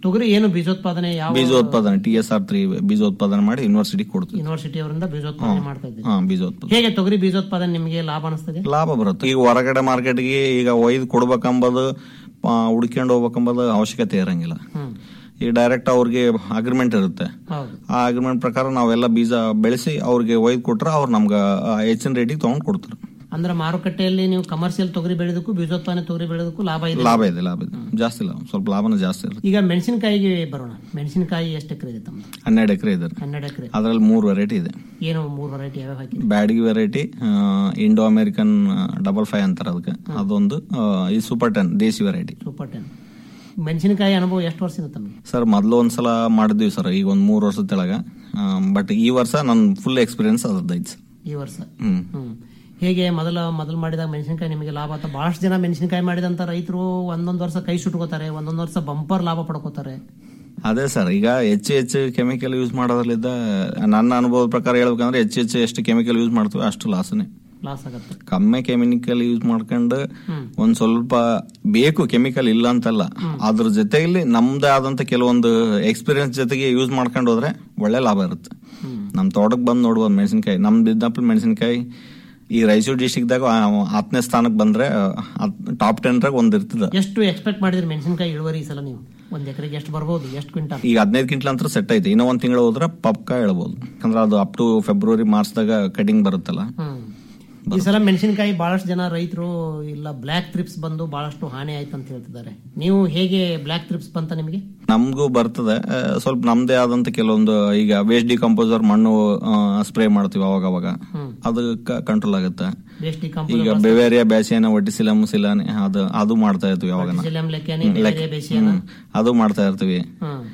ತೊಗರಿ ಏನು ಬೀಜೋತ್ಪಾದನೆ ಯಾವ ಬೀಜೋತ್ಪಾದನೆ ಟಿ ಎಸ್ ಆರ್ ತ್ರೀ ಬೀಜೋತ್ಪಾದನೆ ಮಾಡಿ ಯೂನಿವರ್ಸಿಟಿ ಕೊಡ್ತೀವಿ ಯೂನಿವರ್ಸಿಟಿ ಅವರಿಂದ ಬೀಜೋತ್ಪಾದನೆ ಮಾಡ್ತಾ ಇದ್ದೀವಿ ಹಾ ಬೀಜೋತ್ಪಾದನೆ ಹೇಗೆ ತೊಗರಿ ಬೀಜೋತ್ಪಾದನೆ ನಿಮಗೆ ಲಾಭ ಅನಿಸ್ತದೆ ಲಾಭ ಬರುತ್ತೆ ಈಗ ಹೊರಗಡೆ ಮಾರ್ಕೆಟ್ಗೆ ಈಗ ಒಯ್ದು ಕೊಡ್ಬೇಕಂಬುದು ಆ, ಹುಡ್ಕೊಂಡು ಹೋಗ್ಬೇಕಂಬುದು ಅವಶ್ಯಕತೆ ಇರಂಗಿಲ್ಲ ಹ್ಮ್ ಈಗ ಡೈರೆಕ್ಟ್ ಅವ್ರಿಗೆ ಅಗ್ರಿಮೆಂಟ್ ಇರುತ್ತೆ ಹೌದು ಆ ಅಗ್ರಿಮೆಂಟ್ ಪ್ರಕಾರ ನಾವೆಲ್ಲ ಬೀಜ ಬೆಳೆಸಿ ಅವ್ರಿಗೆ ಒಯ್ದು ಕೊಟ್ರೆ ಅವ್ರು ನಮ್ಗೆ ಆ, ಹೆಚ್ಚಿನ ರೇಟಿಗೆ ತಗೊಂಡ್ ಕೊಡ್ತಾರೆ ಅಂದ್ರೆ ಮಾರುಕಟ್ಟೆಯಲ್ಲಿ ನೀವು ಕಮರ್ಷಿಯಲ್ ತೊಗರಿ ಬೆಳೆದಕ್ಕೂ ಬೀಜೋತ್ಪಾದನೆ ತೊಗರಿ ಬೆಳೆದಕ್ಕೂ ಲಾಭ ಇದೆ ಲಾಭ ಇದೆ ಲಾಭ ಇದೆ ಜಾಸ್ತಿ ಲಾಭ ಸ್ವಲ್ಪ ಲಾಭನ ಜಾಸ್ತಿ ಇರುತ್ತೆ ಈಗ ಮೆಣಸಿನಕಾಯಿಗೆ ಬರೋಣ ಮೆಣಸಿನಕಾಯಿ ಎಷ್ಟು ಎಕರೆ ಇದೆ ತಮ್ಮದು ಹನ್ನೆರಡು ಎಕರೆ ಇದೆ ಹನ್ನೆರಡು ಎಕರೆ ಅದ್ರಲ್ಲಿ ಮೂರು ವೆರೈಟಿ ಇದೆ ಏನು ಮೂರು ವೆರೈಟಿ ಯಾವ್ಯಾವ ಹಾಕಿ Byadagi variety Indo American double five ಅಂತಾರೆ ಅದಕ್ಕೆ ಅದೊಂದು ಆ, ಈ ಸೂಪರ್ ಟೆನ್ ದೇಸಿ ವೆರೈಟಿ ಸೂಪರ್ ಟೆನ್ ಮೆಣಸಿನಕಾಯಿ ಅನುಭವ ಎಷ್ಟು ವರ್ಷದಿಂದ ತಮಗೆ ಸರ್ ಮೊದಲು ಒಂದ್ಸಲ ಮಾಡಿದ್ವಿ ಸರ್ ಈಗ ಒಂದ್ ಮೂರು ವರ್ಷದ ತೆಳಗ ಬಟ್ ಈ ವರ್ಷ ನನ್ ಫುಲ್ ಎಕ್ಸ್ಪೀರಿಯನ್ಸ್ ಅದ್ರದ್ದು ಐತಿ ಸರ್ ಈ ವರ್ಷ ಹ್ಮ್ ಹ್ಮ್ ಹೇಗೆ ಮೊದಲ ಮೊದಲು ಮಾಡಿದಾಗ ಮೆಣಸಿನಕಾಯಿ ನಿಮಗೆ ಲಾಭ ಆತ ಬಹಳಷ್ಟು ಜನ ಮೆಣಸಿನಕಾಯಿ ಮಾಡಿದಂತ ರೈತರು ಒಂದೊಂದು ವರ್ಷ ಕೈ ಸುಟ್ಕೋತಾರೆ ಒಂದೊಂದು ವರ್ಷ ಬಂಪರ್ ಲಾಭ ಪಡ್ಕೋತಾರೆ ಅದೇ ಸರ್ ಈಗ ಹೆಚ್ಚು ಹೆಚ್ಚು ಕೆಮಿಕಲ್ ಯೂಸ್ ಮಾಡೋದ್ರಲ್ಲಿದ್ದ ನನ್ನ ಅನುಭವದ ಪ್ರಕಾರ ಹೇಳ್ಬೇಕಂದ್ರೆ ಹೆಚ್ಚು ಹೆಚ್ಚು ಎಷ್ಟು ಕೆಮಿಕಲ್ ಯೂಸ್ ಮಾಡ್ತೀವಿ ಅಷ್ಟು ಲಾಸನೆ ಲಾಸ್ ಆಗತ್ತೆ ಕಮ್ಮಿ ಕೆಮಿಕಲ್ ಯೂಸ್ ಮಾಡ್ಕೊಂಡು ಒಂದ್ ಸ್ವಲ್ಪ ಬೇಕು ಕೆಮಿಕಲ್ ಇಲ್ಲ ಅಂತಲ್ಲ ಅದ್ರ ಜೊತೆಯಲ್ಲಿ ನಮ್ದೇ ಆದಂತ ಕೆಲವೊಂದು ಎಕ್ಸ್ಪೀರಿಯನ್ಸ್ ಜೊತೆಗೆ ಯೂಸ್ ಮಾಡ್ಕೊಂಡು ಹೋದ್ರೆ ಒಳ್ಳೆ ಲಾಭ ಇರುತ್ತೆ ನಮ್ ತೋಟಕ್ಕೆ ಬಂದು ನೋಡ್ಬೋದು ಮೆಣಸಿನಕಾಯಿ ನಮ್ ಬಿದ್ದಪ್ಪ ಮೆಣಸಿನಕಾಯಿ ಈ ರಾಯಚೂರು ಡಿಸ್ಟಿಕ್ದಾಗ ಹತ್ತನೇ ಸ್ಥಾನಕ್ಕೆ ಬಂದ್ರೆ ಟಾಪ್ ಟೆನ್ ರಾಗ ಒಂದ್ ಇರ್ತದ ಎಷ್ಟು ಎಕ್ಸ್ಪೆಕ್ಟ್ ಮಾಡಿದ್ರಿ ಮೆಣಸಿನಕಾಯಿ ಇಳುವರಿ ಈ ಸಲ ನೀವು ಒಂದ್ ಎಕರೆಗೆ ಎಷ್ಟು ಬರ್ಬೋದು ಎಷ್ಟು ಕ್ವಿಂಟಲ್ ಈಗ ಹದಿನೈದು ಕ್ವಿಂಟಲ್ ಅಂತ ಸೆಟ್ ಐತೆ ಇನ್ನೂ ಒಂದ್ ತಿಂಗಳು ಹೋದ್ರೆ ಪಕ್ಕ ಹೇಳ್ಬೋದು ಯಾಕಂದ್ರೆ ಅದು ಅಪ್ ಟು ಫೆಬ್ರವರಿ ಮಾರ್ಚ್ದಾಗ ಕಟಿಂಗ್ ಬರುತ್ತಲ್ಲ ಹ್ಮ್ ಈ ಸಲ ಮೆಣಸಿನಕಾಯಿ ಬಹಳಷ್ಟು ಜನ ರೈತರು ಇಲ್ಲ ಬ್ಲಾಕ್ ಟ್ರಿಪ್ಸ್ ಬಂದು ಬಹಳಷ್ಟು ಹಾನಿ ಆಯ್ತು ಅಂತ ಹೇಳ್ತಿದ್ದಾರೆ ನೀವು ಹೇಗೆ ಬ್ಲಾಕ್ ಟ್ರಿಪ್ಸ್ ಬಂತ ನಿಮಗೆ ನಮಗೂ ಬರ್ತದೆ ಆ, ಸ್ವಲ್ಪ ನಮ್ದೇ ಆದಂತ ಕೆಲವೊಂದು ಈಗ ವೇಸ್ಟ್ ಡಿಕಂಪೋಸರ್ ಮಣ್ಣು ಸ್ಪ್ರೇ ಮಾಡ್ತೀವಿ ಅವಾಗ ಅವಾಗ ಅದು ಕಂಟ್ರೋಲ್ ಆಗುತ್ತೆ ವೇಸ್ಟ್ ಈಗ ಬೆವೇರಿಯಾ ಬ್ಯಾಸಿಯನ ಒಟ್ಟಿಸಿಲಮ್ ಸಿಲಾನಿ ಅದು ಅದು ಮಾಡ್ತಾ ಇರ್ತೀವಿ ಅವಾಗ ಡಿಸಿಲಮ್ ಲೆಕ್ಕಾನಿ ಬೇರೆ ಬೇಸಿಯನ ಅದು ಮಾಡ್ತಾ ಇರ್ತೀವಿ ಹ್ಮ್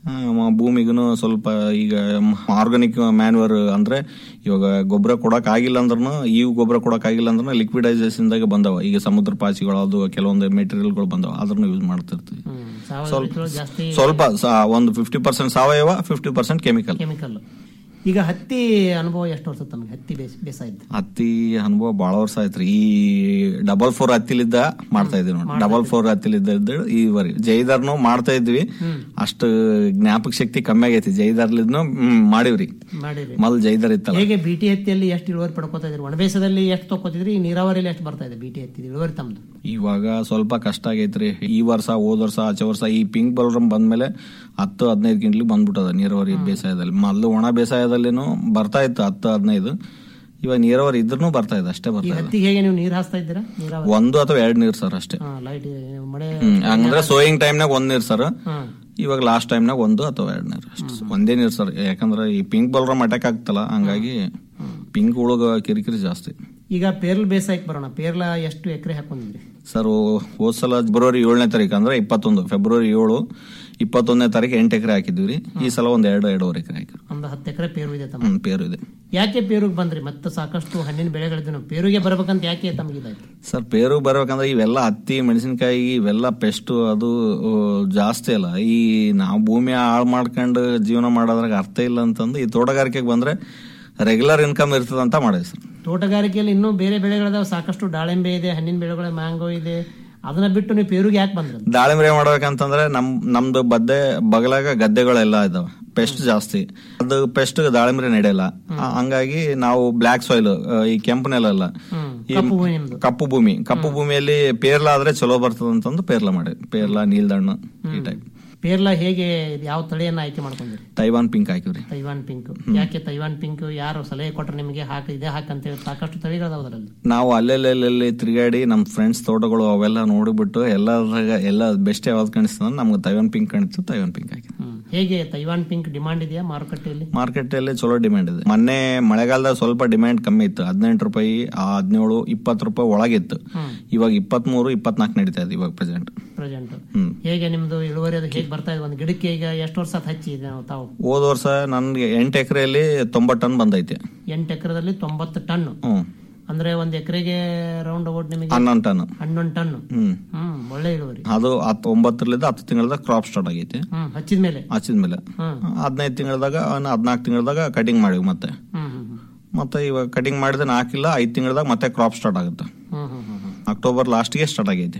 ಭೂಮಿಗೂ ಸ್ವಲ್ಪ ಈಗ ಆರ್ಗಾನಿಕ್ ಮ್ಯಾನ್ವರ್ ಅಂದ್ರೆ ಇವಾಗ ಗೊಬ್ಬರ ಕೊಡಕ್ ಆಗಿಲ್ಲ ಅಂದ್ರೂ ಈ ಗೊಬ್ಬರ ಕೊಡಕ್ ಆಗಿಲ್ಲ ಅಂದ್ರೂ ಲಿಕ್ವಿಡೈಸೇಷನ್ ದಾಗ ಬಂದವ ಈಗ ಸಮುದ್ರ ಪಾಚಿಗಳು ಅದು ಕೆಲವೊಂದು ಮೆಟೀರಿಯಲ್ಗಳು ಬಂದವ ಅದನ್ನ ಯೂಸ್ ಮಾಡ್ತಿರ್ತೀವಿ ಸಾವಯವ ಸ್ವಲ್ಪ ರೈತರು ಜಾಸ್ತಿ ಸ್ವಲ್ಪ ಸ- ಒಂದು ಫಿಫ್ಟಿ ಪರ್ಸೆಂಟ್ ಸಾವಯವ ಫಿಫ್ಟಿ ಪರ್ಸೆಂಟ್ ಕೆಮಿಕಲ್ ಕೆಮಿಕಲ್ ಈಗ ಹತ್ತಿ ಅನುಭವ ಎಷ್ಟು ವರ್ಷ ತಮಗೆ ಹತ್ತಿ ಬೇಸ್ ಬೇಸಾಯದ್ದು ಹತ್ತಿ ಅನುಭವ ಬಹಳ ವರ್ಷ ಆಯ್ತ್ರಿ ಈ ಡಬಲ್ ಫೋರ್ ಹತ್ತಿಲಿದ್ದ ಮಾಡ್ತಾ ಇದ್ವಿ ನೋಡಿ ಡಬಲ್ ಫೋರ್ ಹತ್ತಿಲಿದ್ದ ಇದ್ದು ಈವರೆಗೆ ಜೈದಾರ್ನು ಮಾಡ್ತಾ ಇದ್ವಿ ಅಷ್ಟು ಜ್ಞಾಪಕ ಶಕ್ತಿ ಕಮ್ಮಿ ಆಗೈತಿ ಜೈದಾರ್ಲಿದ್ನು ಹ್ಮ್, ಮಾಡಿವ್ರಿ ಮಾಡಿರಿ ಮೊದಲು ಜೈದಾರ್ ಇತ್ತಲ್ಲ ಹೇಗೆ ಬಿಟಿ ಹತ್ತಿಯಲ್ಲಿ ಎಷ್ಟು ಇಳುವರಿ ಪಡ್ಕೋತಾ ಇದ್ರಿ ಒಣಬೇಸದಲ್ಲಿ ಎಷ್ಟು ತಗೋತಿದ್ರಿ ನೀರಾವರಿಯಲ್ಲಿ ಎಷ್ಟು ಬರ್ತಾ ಇದೆ ಬಿಟಿ ಹತ್ತಿ ಇಳುವರಿ ತಮ್ದು ಇವಾಗ ಸ್ವಲ್ಪ ಕಷ್ಟ ಆಗೈತ್ರಿ ಈ ವರ್ಷ ಹೋದ ವರ್ಷ ಆಚೆ ವರ್ಷ ಈ ಪಿಂಕ್ ಬಲ್ರಮ್ ಬಂದ್ಮೇಲೆ ಹತ್ತು ಹದಿನೈದು ಗಿಂಟ್ಲಿ ಬಂದ್ಬಿಟ್ಟದ ನೀರಾವರಿ ಬೇಸಾಯದಲ್ಲಿ ಮೊದಲು ಒಣ ಬೇಸಾಯದಲ್ಲಿನೂ ಬರ್ತಾ ಇತ್ತು ಹತ್ತು ಹದಿನೈದು ಇವಾಗ ನೀರಾವರಿ ಇದ್ರೂ ಬರ್ತಾ ಇದೆ ಅಷ್ಟೇ ಈ ಬರ್ತಾ ಇದೆ ಹತ್ತಿಗೆ ಹೇಗೆ ನೀವು ನೀರು ಹಾಸ್ತಾ ಇದ್ದೀರಾ ನೀರಾವರಿ ಒಂದು ಅಥವಾ ಎರಡು ನೀರು ಸರ್ ಅಷ್ಟೇ ಲೈಟ್ ಮಳೆ ಹ್ಮ್ ಅಂದ್ರೆ ಸೋಯಿಂಗ್ ಟೈಮ್ನಾಗ ಒಂದ್ ನೀರ್ ಸರ್ ಹ್ಮ್. ಇವಾಗ ಲಾಸ್ಟ್ ಟೈಮ್ನಾಗ ಒಂದು ಅಥವಾ ಎರಡು ನೀರು ಅಷ್ಟೇ ಒಂದೇ ನೀರು ಸರ್ ಯಾಕಂದ್ರೆ ಈ ಪಿಂಕ್ ಬಲ್ರಮ್ ಅಟ್ಯಾಕ್ ಆಗ್ತಲ್ಲ ಹಂಗಾಗಿ ಪಿಂಕ್ ಉಳಗ ಕಿರಿಕಿರಿ ಜಾಸ್ತಿ ಈಗ ಪೇರ್ಲ್ ಬೇಸಾಯಕ್ಕೆ ಬರೋಣ ಪೇರ್ಲ ಎಷ್ಟು ಎಕರೆ ಹಾಕೊಂಡಿದ್ರಿ ಸರ್ ಹೋದ್ ಸಲ ಫೆಬ್ರವರಿ ಏಳನೇ ತಾರೀಕು ಅಂದ್ರೆ ಇಪ್ಪತ್ತೊಂದು ಫೆಬ್ರವರಿ ಏಳು ಇಪ್ಪತ್ತೊಂದನೇ ತಾರೀಕು ಎಂಟು ಎಕರೆ ಹಾಕಿದ್ವಿ ರೀ ಈ ಸಲ ಒಂದ್ ಎರಡು ಎರಡೂವರೆ ಎಕರೆ ಹಾಕಿದ್ವಿ ಒಂದು ಹತ್ತು ಎಕರೆ ಪೇರು ಇದೆ ತಮ್ಮ ಹ್ಮ್ ಪೇರು ಇದೆ ಯಾಕೆ ಪೇರುಗೆ ಬಂದ್ರಿ ಮತ್ತೆ ಸಾಕಷ್ಟು ಹಣ್ಣಿನ ಬೆಳೆಗಳಿದ್ವು ನಾವು ಪೇರುಗೆ ಬರ್ಬೇಕಂತ ಯಾಕೆ ತಮಗಿದಾಯ್ತು ಸರ್ ಪೇರು ಬರ್ಬೇಕಂದ್ರೆ ಇವೆಲ್ಲ ಹತ್ತಿ ಮೆಣಸಿನಕಾಯಿ ಇವೆಲ್ಲ ಪೆಸ್ಟ್ ಅದು ಆ, ಜಾಸ್ತಿ ಅಲ್ಲ ಈ ನಾವು ಭೂಮಿ ಹಾಳು ಮಾಡ್ಕೊಂಡು ಜೀವನ ಮಾಡೋದ್ರಾಗ ಅರ್ಥ ಇಲ್ಲ ಅಂತಂದು ಈ ತೋಟಗಾರಿಕೆಗೆ ಬಂದ್ರೆ ರೆಗ್ಯುಲರ್ ಇನ್ಕಮ್ ಇರ್ತದ ಅಂತ ಮಾಡಿದೆ ಸರ್ ತೋಟಗಾರಿಕೆಯಲ್ಲಿ ಇನ್ನೂ ಬೇರೆ ಬೆಳೆಗಳಿದಾವೆ ಸಾಕಷ್ಟು ದಾಳಿಂಬೆ ಇದೆ ಹಣ್ಣಿನ ಬೆಳೆಗಳು ಮ್ಯಾಂಗೋ ಇದೆ ಅದನ್ನ ಬಿಟ್ಟು ನೀವು ಪೇರುಗೆ ಯಾಕೆ ಬಂದ್ರಿ ದಾಳಿಂಬೆ ಮಾಡ್ಬೇಕಂತಂದ್ರೆ ನಮ್ ನಮ್ದು ಬದ್ದೆ ಬಗಲಾಗ ಗದ್ದೆಗಳೆಲ್ಲ ಇದಾವೆ ಪೆಸ್ಟ್ ಜಾಸ್ತಿ ಅದು ಪೆಸ್ಟ್ ದಾಳಿಂಬೆ ನಡೆಯಲ್ಲ ಆ- ಹಂಗಾಗಿ ನಾವು ಬ್ಲಾಕ್ ಸಾಯಿಲ್ ಈ ಕೆಂಪು ನೆಲ ಅಲ್ಲ ಈ ಕಪ್ಪು ಭೂಮಿ ನಿಮ್ದು. ಕಪ್ಪು ಭೂಮಿ ಕಪ್ಪು ಭೂಮಿಯಲ್ಲಿ ಪೇರ್ಲ ಆದ್ರೆ ಚಲೋ ಬರ್ತದ ಅಂತಂದು ಪೇರ್ಲ ಮಾಡಿ ಪೇರ್ಲ ನೀಲ್ದಣ್ಣು ಈ ಟೈಪ್ ಪೇರ್ಲ ಹೇಗೆ ಯಾವ ತಳಿಯನ್ನ ಆಯ್ಕೆ ಮಾಡ್ಕೊಂಡಿರಿ ತೈವಾನ್ ಪಿಂಕ್ ಹಾಕಿವ್ರಿ ತೈವಾನ್ ಪಿಂಕ್ ಯಾಕೆ ತೈವಾನ್ ಪಿಂಕ್ ಯಾರು ಸಲಹೆ ಕೊಟ್ರೆ ನಿಮಗೆ ಹಾಕಿ ಇದೆ ಹಾಕಂತೇಳಿ ಸಾಕಷ್ಟು ತಳಿಗಳದಾವ ಅದರಲ್ಲಿ ನಾವು ಅಲ್ಲೆಲ್ಲೆಲ್ಲಿ ತಿರುಗಾಡಿ ನಮ್ ಫ್ರೆಂಡ್ಸ್ ತೋಟಗಳು ಅವೆಲ್ಲ ನೋಡಿಬಿಟ್ಟು ಎಲ್ಲದ್ರಾಗ ಎಲ್ಲ ಬೆಸ್ಟ್ ಯಾವ್ದು ಕಾಣಿಸ್ತದ ನಮ್ಗೆ ತೈವಾನ್ ಪಿಂಕ್ ಕಾಣಿಸ್ತು ತೈವಾನ್ ಪಿಂಕ್ ಹಾಕಿ ಹೇಗೆ ತೈವಾನ್ ಪಿಂಕ್ ಡಿಮಾಂಡ್ ಇದೆಯಾ ಮಾರುಕಟ್ಟೆಯಲ್ಲಿ ಮಾರ್ಕೆಟ್ ಅಲ್ಲಿ ಚಲೋ ಡಿಮ್ಯಾಂಡ್ ಇದೆ ಮೊನ್ನೆ ಮಳೆಗಾಲದಾಗ ಸ್ವಲ್ಪ ಡಿಮ್ಯಾಂಡ್ ಕಮ್ಮಿ ಇತ್ತು ಹದಿನೆಂಟು ರೂಪಾಯಿ ಆ ಹದಿನೇಳು ಇಪ್ಪತ್ತು ರೂಪಾಯಿ ಒಳಗಿತ್ತು ಹ್ಮ್. ಇವಾಗ ಇಪ್ಪತ್ಮೂರು ಇಪ್ಪತ್ನಾಲ್ಕು ನಡೀತಾ ಇದೆ ಇವಾಗ ಪ್ರೆಸೆಂಟ್ ಪ್ರೆಸೆಂಟ್ ಹ್ಮ್ ಹೇಗೆ ನಿಮ್ದು ಇಳುವರಿ ಅದು ಹೇಗೆ ಬರ್ತಾ ಇದೆ ಒಂದು ಗಿಡಕ್ಕೆ ಈಗ ಎಷ್ಟು ವರ್ಷ ಆತ್ ಹಚ್ಚಿ ಇದೆ ನಾವು ತಾವು ಹೋದ ವರ್ಷ ನನ್ಗೆ ಎಂಟು ಎಕರೆಯಲ್ಲಿ ತೊಂಬತ್ತು ಟನ್ ಬಂದೈತೆ ಎಂಟು ಎಕರೆದಲ್ಲಿ ತೊಂಬತ್ತು ಟನ್ ಹ್ಮ್ ಅಂದ್ರೆ ಒಂದ್ ಎಕರೆಗೆ ರೌಂಡ್ ಅಬೌಟ್ ನಿಮಗೆ ಹನ್ನೊಂದು ಟನ್ ಹನ್ನೊಂದು ಟನ್ ಹ್ಮ್ ಹ್ಮ್ ಒಳ್ಳೆ ಇಳುವರಿ ಅದು ಹತ್ತು ಒಂಬತ್ತರಿಂದ ಹತ್ತು ತಿಂಗಳದ ಕ್ರಾಪ್ ಸ್ಟಾರ್ಟ್ ಆಗೈತೆ ಹ್ಮ್ ಹಚ್ಚಿದ ಮೇಲೆ ಹಚ್ಚಿದ್ಮೇಲೆ ಹ್ಮ್ ಹದಿನೈದು ತಿಂಗಳದಾಗ ಹದಿನಾಲ್ಕು ತಿಂಗಳದಾಗ ಕಟಿಂಗ್ ಮಾಡಿವಿ ಮತ್ತೆ ಹ್ಮ್ ಹ್ಮ್ ಹ್ಮ್ ಮತ್ತೆ ಇವಾಗ ಕಟಿಂಗ್ ಮಾಡಿದ್ರೆ ನಾಲ್ಕಿಲ್ಲ ಐದು ತಿಂಗಳದಾಗ ಮತ್ತೆ ಕ್ರಾಪ್ ಸ್ಟಾರ್ಟ್ ಆಗುತ್ತೆ ಹ್ಮ್ ಹ್ಮ್ ಹ್ಮ್ ಹ್ಮ್ ಅಕ್ಟೋಬರ್ ಲಾಸ್ಟ್ಗೆ ಸ್ಟಾರ್ಟ್ ಆಗೈತಿ